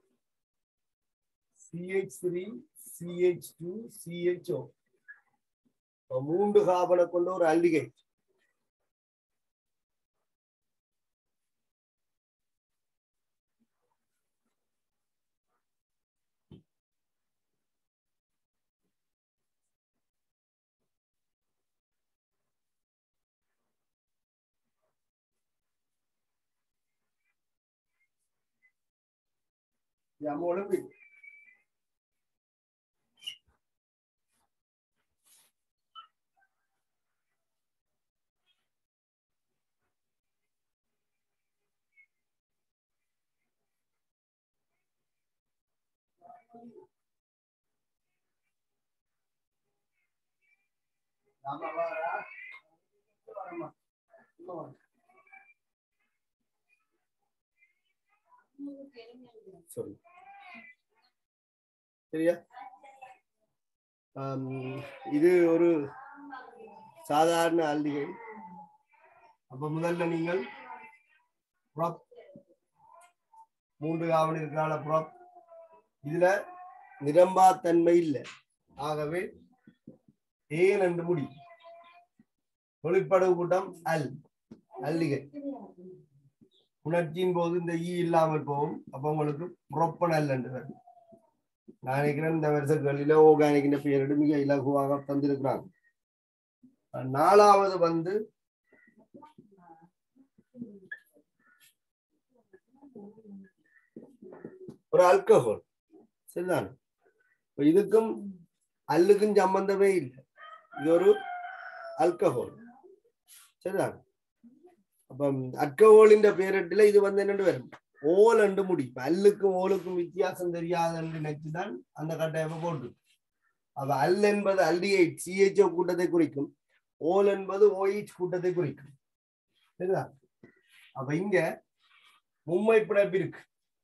CH three CH two CHO மூன்று காபனை கொண்ட ஒரு அல்டிகை நம்ம ஒழுங்கு ஆமா வாடா வரமா சரி சரியா ஆம், இது ஒரு சாதாரண அல்டிகை அப்ப முதல்ல நீங்கள் prop- மூன்று காவல் இருக்கிறால ப்ராப் இதுல நிரம்பாத்தன்மை இல்லை ஆகவே ஏன் என்று முடி தொழிற்படவு கூட்டம் அல் அல்லிகை உணர்ச்சியின் போது இந்த ஈ இல்லாமல் போகும் அப்ப உங்களுக்கு புறப்பன் அல் என்று வரும் நான் நினைக்கிறேன் இந்த வருஷங்களில ஓர்கானிக் பெயரிடு மிக இலகுவாக தந்திருக்கிறாங்க நாலாவது வந்து ஒரு அல்கஹால் சரிதான் இப்ப இதுக்கும் அல்லுக்கும் சம்பந்தமே இல்லை இது ஒரு அல்கஹால் சரிதான் அப்ப அல்கஹோலின் பேரிட்டுல இது வந்து என்னன்னு வரும் ஓல் என்று முடி இப்ப அல்லுக்கும் ஓலுக்கும் வித்தியாசம் தெரியாது என்று நினைச்சுதான் அந்த கட்டாயப்ப போட்டு அப்ப அல் என்பது அல்டிஐட் சிஹெச்ஓ கூட்டத்தை குறிக்கும் ஓல் என்பது ஓஹெச் கூட்டத்தை குறிக்கும் சரிதா அப்ப இங்க மும்மை பிணைப்பு இருக்கு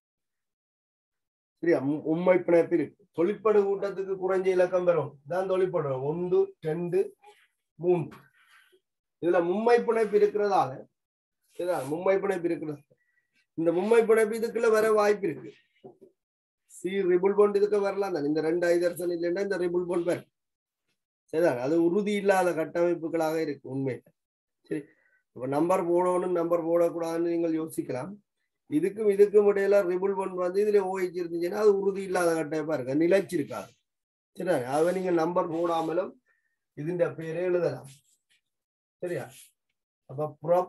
சரியா மு- மும்மை பிணைப்பு இருக்கு தொழிற்படு கூட்டத்துக்கு குறைஞ்ச இலக்கம் பெறும் இதான் தொழிற்படு ஒன்று ரெண்டு மூன்று இதுல மும்மை பிணைப்பு இருக்கிறதால சரிதா மும்மை பிணைப்பு இருக்கிறது இந்த மும்மை பிணைப்பு இதுக்குள்ள வர வாய்ப்பு இருக்கு சி ரிபுல் பாண்ட் இதுக்கு வரலாம் தானே இந்த ரெண்டு ஐதர்சன் இல்லைன்னா இந்த ரிபுல் பாண்ட் வரும் சரிதான் அது உறுதி இல்லாத கட்டமைப்புகளாக இருக்கு உண்மையில சரி இப்ப நம்பர் போடணும் நம்பர் போடக்கூடாதுன்னு நீங்கள் யோசிக்கலாம் இதுக்கும் இதுக்கும் இடையில ரிபுல் பாண்ட் வந்து இதுல ஓஹெச் இருந்துச்சுன்னா அது உறுதி இல்லாத கட்டமைப்பா இருக்கு நிலைச்சிருக்காது சரியா அதை நீங்க நம்பர் போடாமலும் இதுன்ற பேரே எழுதலாம் சரியா அப்ப ப்ராப்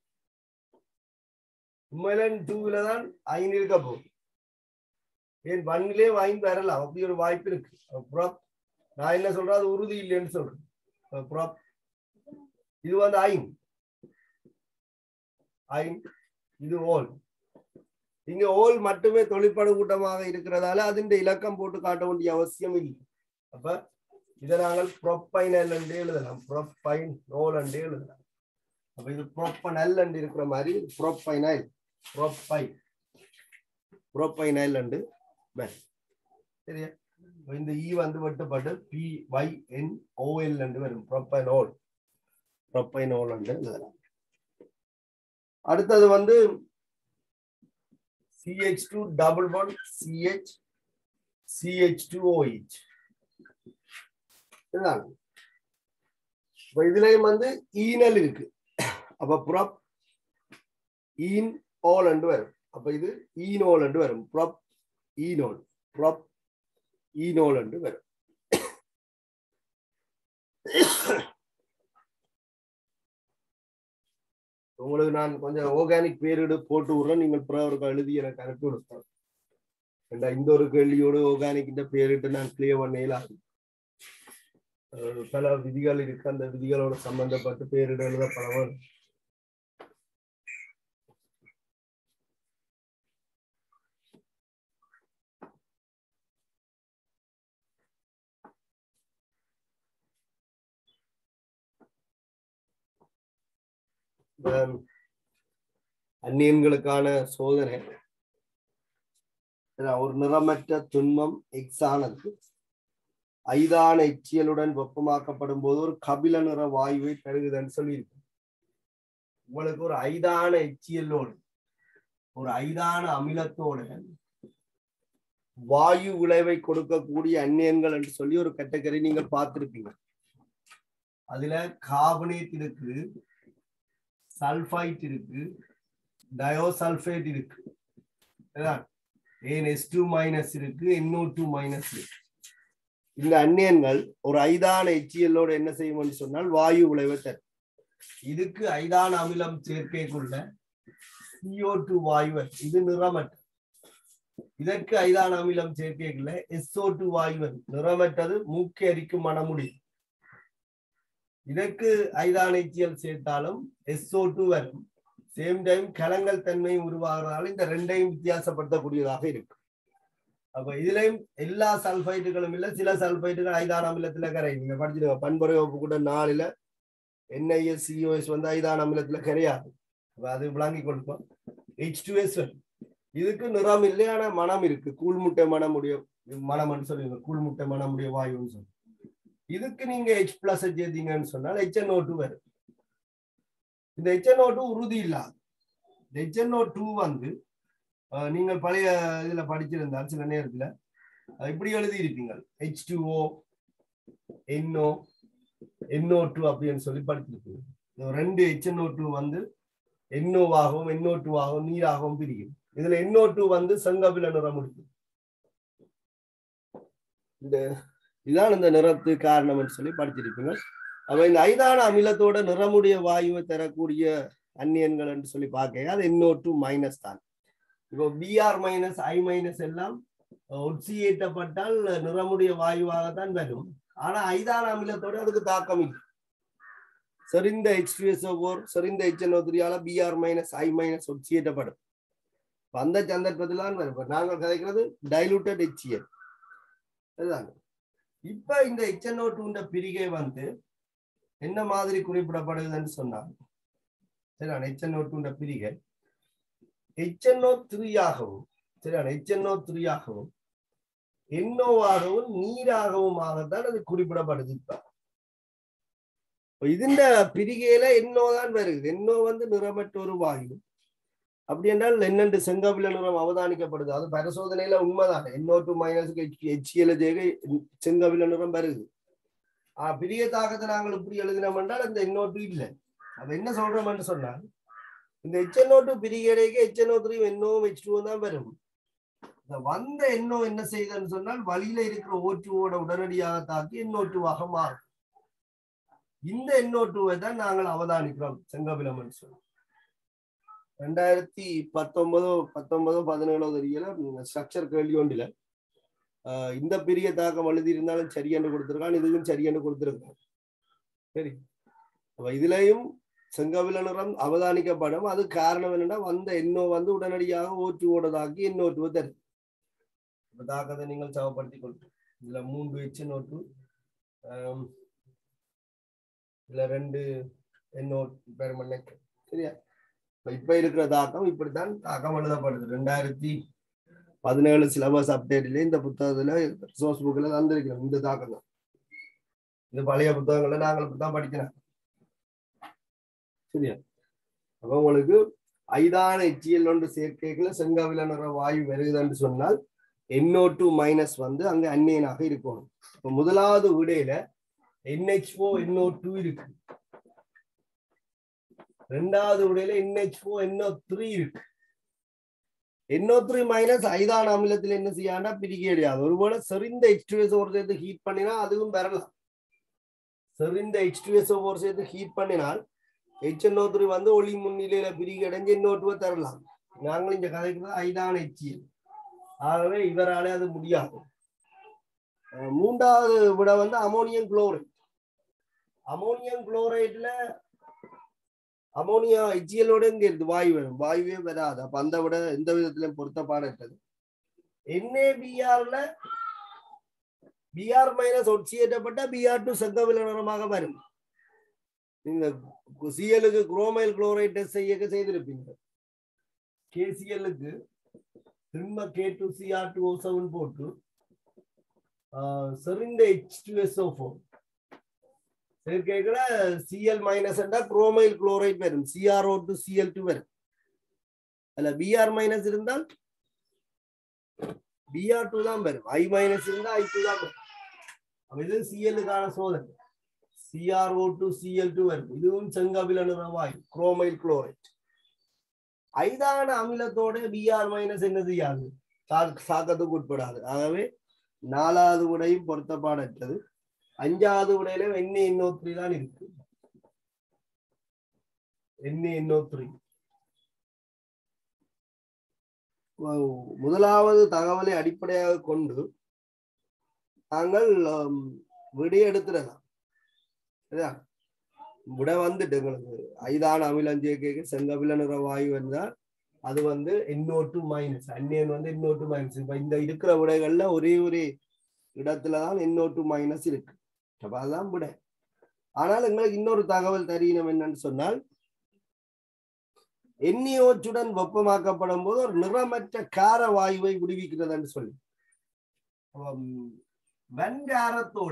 உண்மையில டூல தான் ஐந்து இருக்க போகுது ஏன் ஒன்னிலே ஐந்து வரலாம் அப்படி ஒரு வாய்ப்பு இருக்கு ப்ராப் நான் என்ன சொல்றேன் அது உறுதி இல்லைன்னு சொல்றேன் ப்ராப் இது வந்து ஐன் ஐன் இது ஓல் இங்க ஓல் மட்டுமே தொழிற்படு கூட்டமாக இருக்கிறதால அதின் இலக்கம் போட்டு காட்ட வேண்டிய அவசியம் இல்லை அப்ப இதை நாங்கள் ப்ரொப்பைனல் என்று எழுதலாம் ப்ரொப்பைன் நோல் என்று எழுதலாம் அப்ப இது ப்ரொப்பனல் என்று இருக்கிற மாதிரி ப்ரொப்பைனைல் ப்ரொப்பை ப்ரொப்பைனைல் என்று வரும். சரியா இப்ப இந்த இ வந்து வெட்டுப்பட்டு பி ஒய் என் ஓஎல் என்று வரும் ப்ரொப்பைனோல் ப்ரொப்பைனோல் என்று எழுதலாம் அடுத்தது வந்து CH two double one CH CH two OH இதுதான் இப்ப இதுலயும் வந்து ஈனல் இருக்கு அப்ப புறப் ஈன் ஓல் என்று வரும் அப்ப இது ஈனோல் என்று வரும் புறப் ஈனோல் புறப் ஈனோல் என்று வரும் உங்களுக்கு நான் கொஞ்சம் ஆர்கானிக் பேரிடு போட்டு விடுறேன் நீங்கள் பிறகு எழுதி எனக்கு அனுப்பி விடுறேன் ஏண்டா இந்த ஒரு கேள்வியோடு ஆர்கானிக் பேரிட்டு நான் கிளியர் பண்ணலாம் அஹ் பல விதிகள் இருக்கு அந்த விதிகளோட சம்பந்தப்பட்டு பேரிட எழுத பலவன் அந்நியன்களுக்கான சோதனை அதான் ஒரு நிறமற்ற துன்பம் எக்ஸ் ஆனது ஐதான எச்சியலுடன் வெப்பமாக்கப்படும் போது ஒரு கபில நிற வாயுவை தருகுதுன்னு சொல்லியிருக்கு உங்களுக்கு ஒரு ஐதான எச்சியலோடு ஒரு ஐதான அமிலத்தோட வாயு விளைவை கொடுக்கக்கூடிய அந்நியன்கள் என்று சொல்லி ஒரு கேட்டகரி நீங்கள் பார்த்திருப்பீங்க அதுல கார்பனேட் இருக்கு சல்ஃபைட் இருக்கு டயோசல்ஃபேட் இருக்கு ஏன் எஸ் டூ மைனஸ் இருக்கு என்ஓ டூ மைனஸ் இருக்கு இந்த அந்நியன்கள் ஒரு ஐதான எச்சியலோடு என்ன செய்யும்னு சொன்னால் வாயு விளைவை தரும் இதுக்கு ஐதான அமிலம் சேர்க்கைக்குள்ள சிஓ டூ வாயு வரும். இது நிறமற்ற இதற்கு ஐதான அமிலம் சேர்க்கைக்குள்ள எஸ்ஓ டூ வாயு வரும். நிறமற்றது மூக்கை அரிக்கும் மனமுடி இதற்கு ஐதான எச்சியல் சேர்த்தாலும் எஸ்ஓ டூ வரும் சேம் டைம் கலங்கள் தன்மை உருவாகிறதால இந்த ரெண்டையும் வித்தியாசப்படுத்தக்கூடியதாக இருக்கு அப்ப இதுலயும் எல்லா சல்பைட்டுகளும் இல்ல சில சல்பைட்டுகள் ஐதான அமிலத்துல கரை நீங்க படிச்சிருக்க பண்புரை வகுப்பு கூட நாலுல என்ஐஎஸ் சிஓஎஸ் வந்து ஐதான அமிலத்துல கரையாது அப்ப அது விளங்கி கொடுப்போம் ஹெச் டூ எஸ் இதுக்கு நிறம் இல்லை ஆனா மனம் இருக்கு கூழ்முட்டை மனமுடைய மனம்னு சொல்லுவீங்க கூழ்முட்டை மனமுடைய வாயுன்னு சொல்லி இதுக்கு நீங்க ஹெச் பிளஸ் சேர்த்தீங்கன்னு சொன்னால் ஹெச்என்ஓ டூ வரும் இந்த ஹெச்என்ஓ டூ உறுதி இல்லாது இந்த ஹெச்என்ஓ டூ வந்து அஹ், நீங்கள் பழைய இதுல படிச்சிருந்தால் சில நேரத்துல அஹ், இப்படி எழுதி இருப்பீங்க H two O NO NO two அப்படின்னு சொல்லி படிச்சிருப்பீங்க இந்த ரெண்டு ஹெச்என்ஓ டூ வந்து என்ஓவாகவும் என்ஓ டூ ஆகவும் நீராகவும் பிரிக்கும் இதுல என்ஓ டூ வந்து செங்கபில நிறம் முடியும் இந்த இதான் இந்த நிறத்துக்கு காரணம்னு சொல்லி படிச்சிருப்பீங்க அப்ப இந்த ஐதான அமிலத்தோட நிறமுடைய வாயுவை தரக்கூடிய அந்நியன்கள் என்று சொல்லி பார்க்க அது என்ஓ டூ மைனஸ் தான் இப்போ பிஆர் மைனஸ் ஐ மைனஸ் எல்லாம் ஒட்சியேற்றப்பட்டால் நிறமுடைய வாயுவாகத்தான் வரும் ஆனா ஐதான அமிலத்தோட அதுக்கு தாக்கம் இல்லை செறிந்த ஹெச் டூ எஸ் ஓர் செறிந்த ஹெச்என்ஓ த்ரீயால பிஆர் மைனஸ் ஐ மைனஸ் ஒட்சியேற்றப்படும் இப்ப அந்த சந்தர்ப்பத்தில் தான் வரும் இப்ப நாங்கள் கதைக்கிறது டைலூட்டட் ஹெச்சிஎல் அதுதாங்க இப்ப இந்த ஹெச்என்ஓ டூன்ற பிரிகை வந்து என்ன மாதிரி குறிப்பிடப்படுதுன்னு சொன்னாங்க சரியான ஹெச்என்ஓ டூன்ற பிரிகை ஹெச்என்ஓ த்ரீ ஆகவும் சரியான ஹெச்என்ஓ த்ரீ ஆகவும் என்ஓவாகவும் நீராகவுமாகத்தான் அது குறிப்பிடப்படுது இப்ப இப்ப இதுண்ட பிரிகையில எண்ணோ தான் வருது எண்ணோ வந்து நிறமற்ற ஒரு வாயு அப்படி என்றால் என்னென்று செங்கபில நிறம் அவதானிக்கப்படுது அது பரிசோதனையில உண்மைதான் எண்ணோ டூ மைனஸ் ஹெச்எல் ஜேக செங்கபில நிறம் வருது ஆஹ் பிரிய தாக்கத்தை நாங்கள் இப்படி எழுதினோம் என்றால் அந்த எண்ணோ டூ இல்லை அப்ப என்ன சொல்றோம்னு சொன்னால் இந்த ஹெச்என்ஓ டூ பிரிகடைக்கு ஹெச்என்ஓ த்ரீ எண்ணோவும் ஹெச் டூ தான் வரும் இந்த வந்த எண்ணோ என்ன செய்யுதுன்னு சொன்னால் வழியில இருக்கிற ஓ டூவோட உடனடியாக தாக்கி எண்ணோ டூவாக மாறும் இந்த எண்ணோ டூவை தான் நாங்கள் அவதானிக்கிறோம் செங்கபிலம் சொல்லி ரெண்டாயிரத்தி பத்தொன்பதோ பத்தொன்பதோ பதினேழோ தெரியல ஸ்ட்ரக்சர் கேள்வி ஒன்றில் ஆஹ் இந்த பெரிய தாக்கம் எழுதி இருந்தாலும் சரியென்று கொடுத்திருக்கான் இதுக்கும் சரியென்று கொடுத்திருக்கான் சரி அப்ப இதுலயும் செங்கவில நிறம் அவதானிக்கப்படும் அது காரணம் என்னன்னா வந்த எண்ணோ வந்து உடனடியாக ஓட்டுவோட தாக்கி எண்ணோட்டுவை தருது இப்ப தாக்கத்தை நீங்கள் சமப்படுத்திக் கொள்ளும் இதுல மூன்று எச்சு நோட்டு இதுல ரெண்டு எண்ணோட் பேர் மண்ணைக்கு சரியா இப்ப இப்ப இருக்கிற தாக்கம் இப்படித்தான் தாக்கம் எழுதப்படுது ரெண்டாயிரத்தி பதினேழு சிலபஸ் அப்டேட்ல இந்த புத்தகத்துல ரிசோர்ஸ் புக்ல தந்திருக்கிறோம் இந்த தாக்கம் தான் இது பழைய புத்தகங்கள்ல நாங்கள் இப்படித்தான் படிக்கிறோம் சரியா அப்ப உங்களுக்கு ஐதான எச்சியல் ஒன்று சேர்க்கைகளை செங்கவில நிற வாயு வருகுதுன்னு சொன்னால் என்ஓ டூ மைனஸ் வந்து அங்க அந்நியனாக இருக்கணும் இப்ப முதலாவது விடையில என்ஹெச் ஃபோ என்ஓ டூ இருக்கு ரெண்டாவது விடையில என்ஹெச் ஃபோ என்ஓ த்ரீ இருக்கு என்ஓ த்ரீ மைனஸ் ஐதான அமிலத்தில் என்ன செய்யாண்டா பிரிக்க கிடையாது ஒருவேளை செறிந்த ஹெச் டூ எஸ் ஒரு சேர்த்து ஹீட் பண்ணினா அதுவும் வரலாம் செறிந்த ஹெச் டூ எஸ் ஒரு சேர்த்து ஹீட் பண்ணினால் ஹெச்என்ஓ த்ரீ வந்து ஒளி முன்னிலையில பிரிக்க அடைஞ்சு இன்னொருவ தரலாம் நாங்கள் இந்த கதைக்கு ஐதான ஹெச்சியல் ஆகவே இவராலே அது முடியாது அஹ் மூன்றாவது விட வந்து அமோனியம் குளோரைட் அமோனியம் குளோரைட்ல அமோனியா ஹெச்சியலோட இங்க இருந்து வாயு வரும் வாயுவே வராது அப்ப அந்த விட எந்த விதத்திலும் பொருத்தப்பாடற்றது என்ஏபிஆர்ல பிஆர் மைனஸ் ஒட்சியேற்றப்பட்ட பிஆர் டூ செங்கவில நிறமாக வரும் நீங்க சிஎலுக்கு குரோமைல் குளோரைட் டெஸ்ட் செய்ய செய்திருப்பீங்க கேசிஎல்லுக்கு திரும்ப K two CR two O seven போட்டு செறிந்த H two S O four சேர்க்கைகளை சிஎல் மைனஸ் குரோமைல் குளோரைட் வரும் சிஆர்ஓ டு சிஎல் டூ வரும் அதுல பிஆர் மைனஸ் இருந்தால் பிஆர் டூ தான் வரும் ஐ மைனஸ் இருந்தால் ஐ டூ தான் வரும் அப்ப இது சிஎல்லுக்கான சோதனை சிஆர்ஓ டு சிஎல் டூ வரும் இதுவும் செங்கபில நிறவாய் குரோமைல் குளோரைட் ஐதான அமிலத்தோட பிஆர் மைனஸ் என்ன செய்யாது சாக்கத்துக்கு உட்படாது ஆகவே நாலாவது உடையும் பொருத்தப்பாடற்றது அஞ்சாவது உடையில எண்ணெய் எண்ணூத்தி தான் இருக்கு எண்ணெய் எண்ணூத்தி முதலாவது தகவலை அடிப்படையாக கொண்டு நாங்கள் விடை எடுத்துடலாம் சரியா விட வந்துட்டு எங்களுக்கு ஐதான அமிலம் சேர்க்க செங்கபில நிற வாயு வந்தால் அது வந்து இன்னொட்டு மைனஸ் அந்நியன் வந்து இன்னொட்டு மைனஸ் இப்ப இந்த இருக்கிற விடைகள்ல ஒரே ஒரு இடத்துலதான் இன்னொட்டு மைனஸ் இருக்கு அப்ப அதுதான் விட ஆனால் எங்களுக்கு இன்னொரு தகவல் தெரியணும் என்னன்னு சொன்னால் எண்ணியோச்சுடன் வெப்பமாக்கப்படும் போது ஒரு நிறமற்ற கார வாயுவை விடுவிக்கிறதுன்னு சொல்லி வெண்காரத்தோட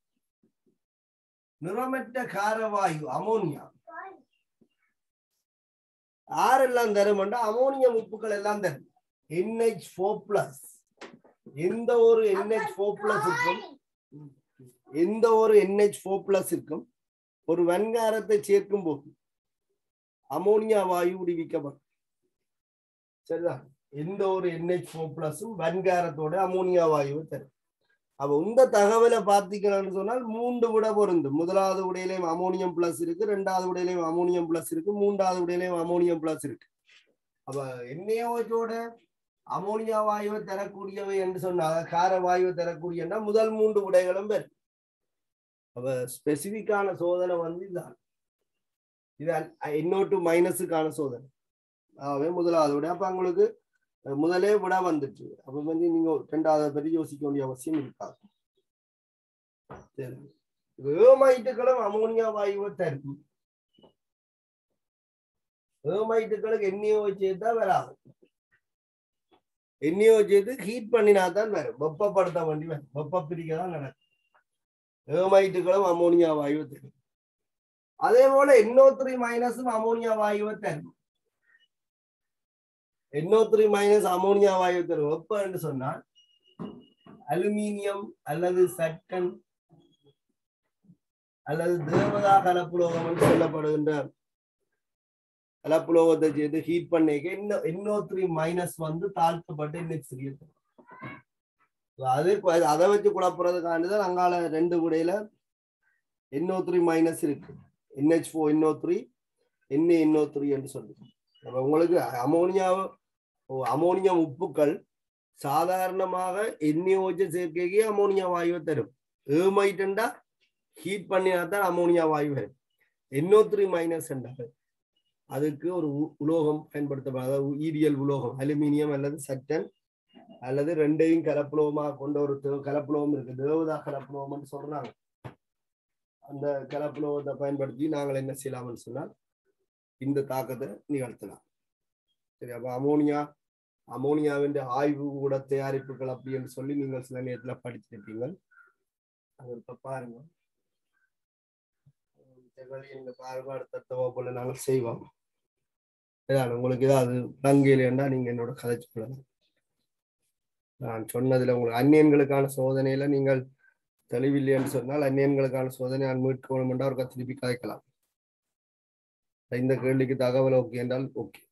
நிறமற்ற காரவாயு அமோனியா ஆரெல்லாம் தரும்னா அமோனியம் உப்புகள் எல்லாம் தரும் என்ஹெச் ஃபோர் பிளஸ் எந்த ஒரு என்ஹெச் ஃபோர் பிளஸ் இருக்கும் எந்த ஒரு என்ஹெச் ஃபோர் பிளஸ் இருக்கும் ஒரு வெண்காரத்தை சேர்க்கும் போது அமோனியா வாயு விடுவிக்கப்படும் சரிதான் எந்த ஒரு என்ஹெச் ஃபோர் பிளஸும் வெண்காரத்தோட அமோனியா வாயுவை தரும் அப்ப இந்த தகவலை பார்த்தீங்கன்னு சொன்னால் மூன்று விட பொருந்தும் முதலாவது விடையிலையும் அமோனியம் பிளஸ் இருக்கு ரெண்டாவது விடையிலையும் அமோனியம் பிளஸ் இருக்கு மூன்றாவது விடையிலையும் அமோனியம் பிளஸ் இருக்கு அப்ப எண்ணெயோட அமோனியா வாயுவை தரக்கூடியவை என்று சொன்னால் கார வாயுவை தரக்கூடியன்னா முதல் மூன்று விடைகளும் பெறும் அப்ப ஸ்பெசிபிக்கான சோதனை வந்து இதுதான் இது இன்னொட்டு மைனஸுக்கான சோதனை ஆகவே முதலாவது விட அப்ப உங்களுக்கு அஹ், முதலே விட வந்துட்டு அப்ப வந்து நீங்க ரெண்டாவது பற்றி யோசிக்க வேண்டிய அவசியம் இருக்காது சரி ஏமாயிட்டுகளும் அமோனியா வாயுவை தரும் ஏமாயிட்டுகளுக்கு எண்ணெயோ சேர்த்தா வராது எண்ணெயோ சேர்த்து ஹீட் பண்ணினா தான் வரும் வெப்பப்படுத்த வேண்டி வரும் வெப்ப பிரிக்க தான் நடக்கும் ஏமாயிட்டுகளும் அமோனியா வாயுவை தரும் அதே போல எண்ணோ த்ரீ மைனஸும் அமோனியா வாயுவை தரும் எண்ணோ த்ரீ மைனஸ் அமோனியா வாயு தரும் வெப்பம் என்று சொன்னால் அலுமினியம் அல்லது சட்டன் அல்லது தேவதா கலப்புலோகம் என்று சொல்லப்படுகின்ற கலப்புலோகத்தை செய்து ஹீட் பண்ணிக்க இன்னும் எண்ணோ த்ரீ மைனஸ் வந்து தாழ்த்தப்பட்டு இன்னைக்கு சிறிய அது கொ- அதை வச்சு குழப்புறதுக்காண்டி தான் அங்கால ரெண்டு குடையில எண்ணோ த்ரீ மைனஸ் இருக்கு NH four NO three NA NO three என்று சொல்லுது அப்ப உங்களுக்கு அமோனியா அமோனியம் உப்புக்கள் சாதாரணமாக எண்ணெயோஜ சேர்க்கைக்கே அமோனியா வாயுவை தரும் ஏமைட்டா ஹீட் பண்ணினா தான் அமோனியா வாயு வரும் எண்ணோ த்ரீ மைனஸ் என்றால் அதுக்கு ஒரு உ- உலோகம் பயன்படுத்தப்படும் அதாவது ஈரியல் உலோகம் அலுமினியம் அல்லது சட்டன் அல்லது ரெண்டையும் கலப்புலோகமாக கொண்ட ஒரு தே- கலப்புலோகம் இருக்கு தேவதா கலப்புலோகம்னு சொல்றாங்க அந்த கலப்புலோகத்தை பயன்படுத்தி நாங்கள் என்ன செய்யலாம்னு சொன்னால் இந்த தாக்கத்தை நிகழ்த்தலாம் சரி அப்ப அமோனியா அமோனியாவின் ஆய்வு கூட தயாரிப்புகள் அப்படி என்று சொல்லி நீங்கள் சில நேரத்துல படிச்சிருப்பீங்க அது இப்ப பாருங்க இந்த வழியை நீங்க பாருங்க அடுத்த வகுப்புல நாங்கள் செய்வோம் இதான் உங்களுக்கு ஏதாவது பங்கிலேண்டா நீங்க என்னோட கதைச்சு கொள்ளலாம் நான் சொன்னதுல உங்களுக்கு அந்நியன்களுக்கான சோதனையில நீங்கள் தெளிவில்லைன்னு சொன்னால் அந்நியன்களுக்கான சோதனை நான் மீட்கணும் என்றால் அவருக்கு திருப்பி கதைக்கலாம் இந்த கேள்விக்கு தகவல் ஓகே என்றால் ஓகே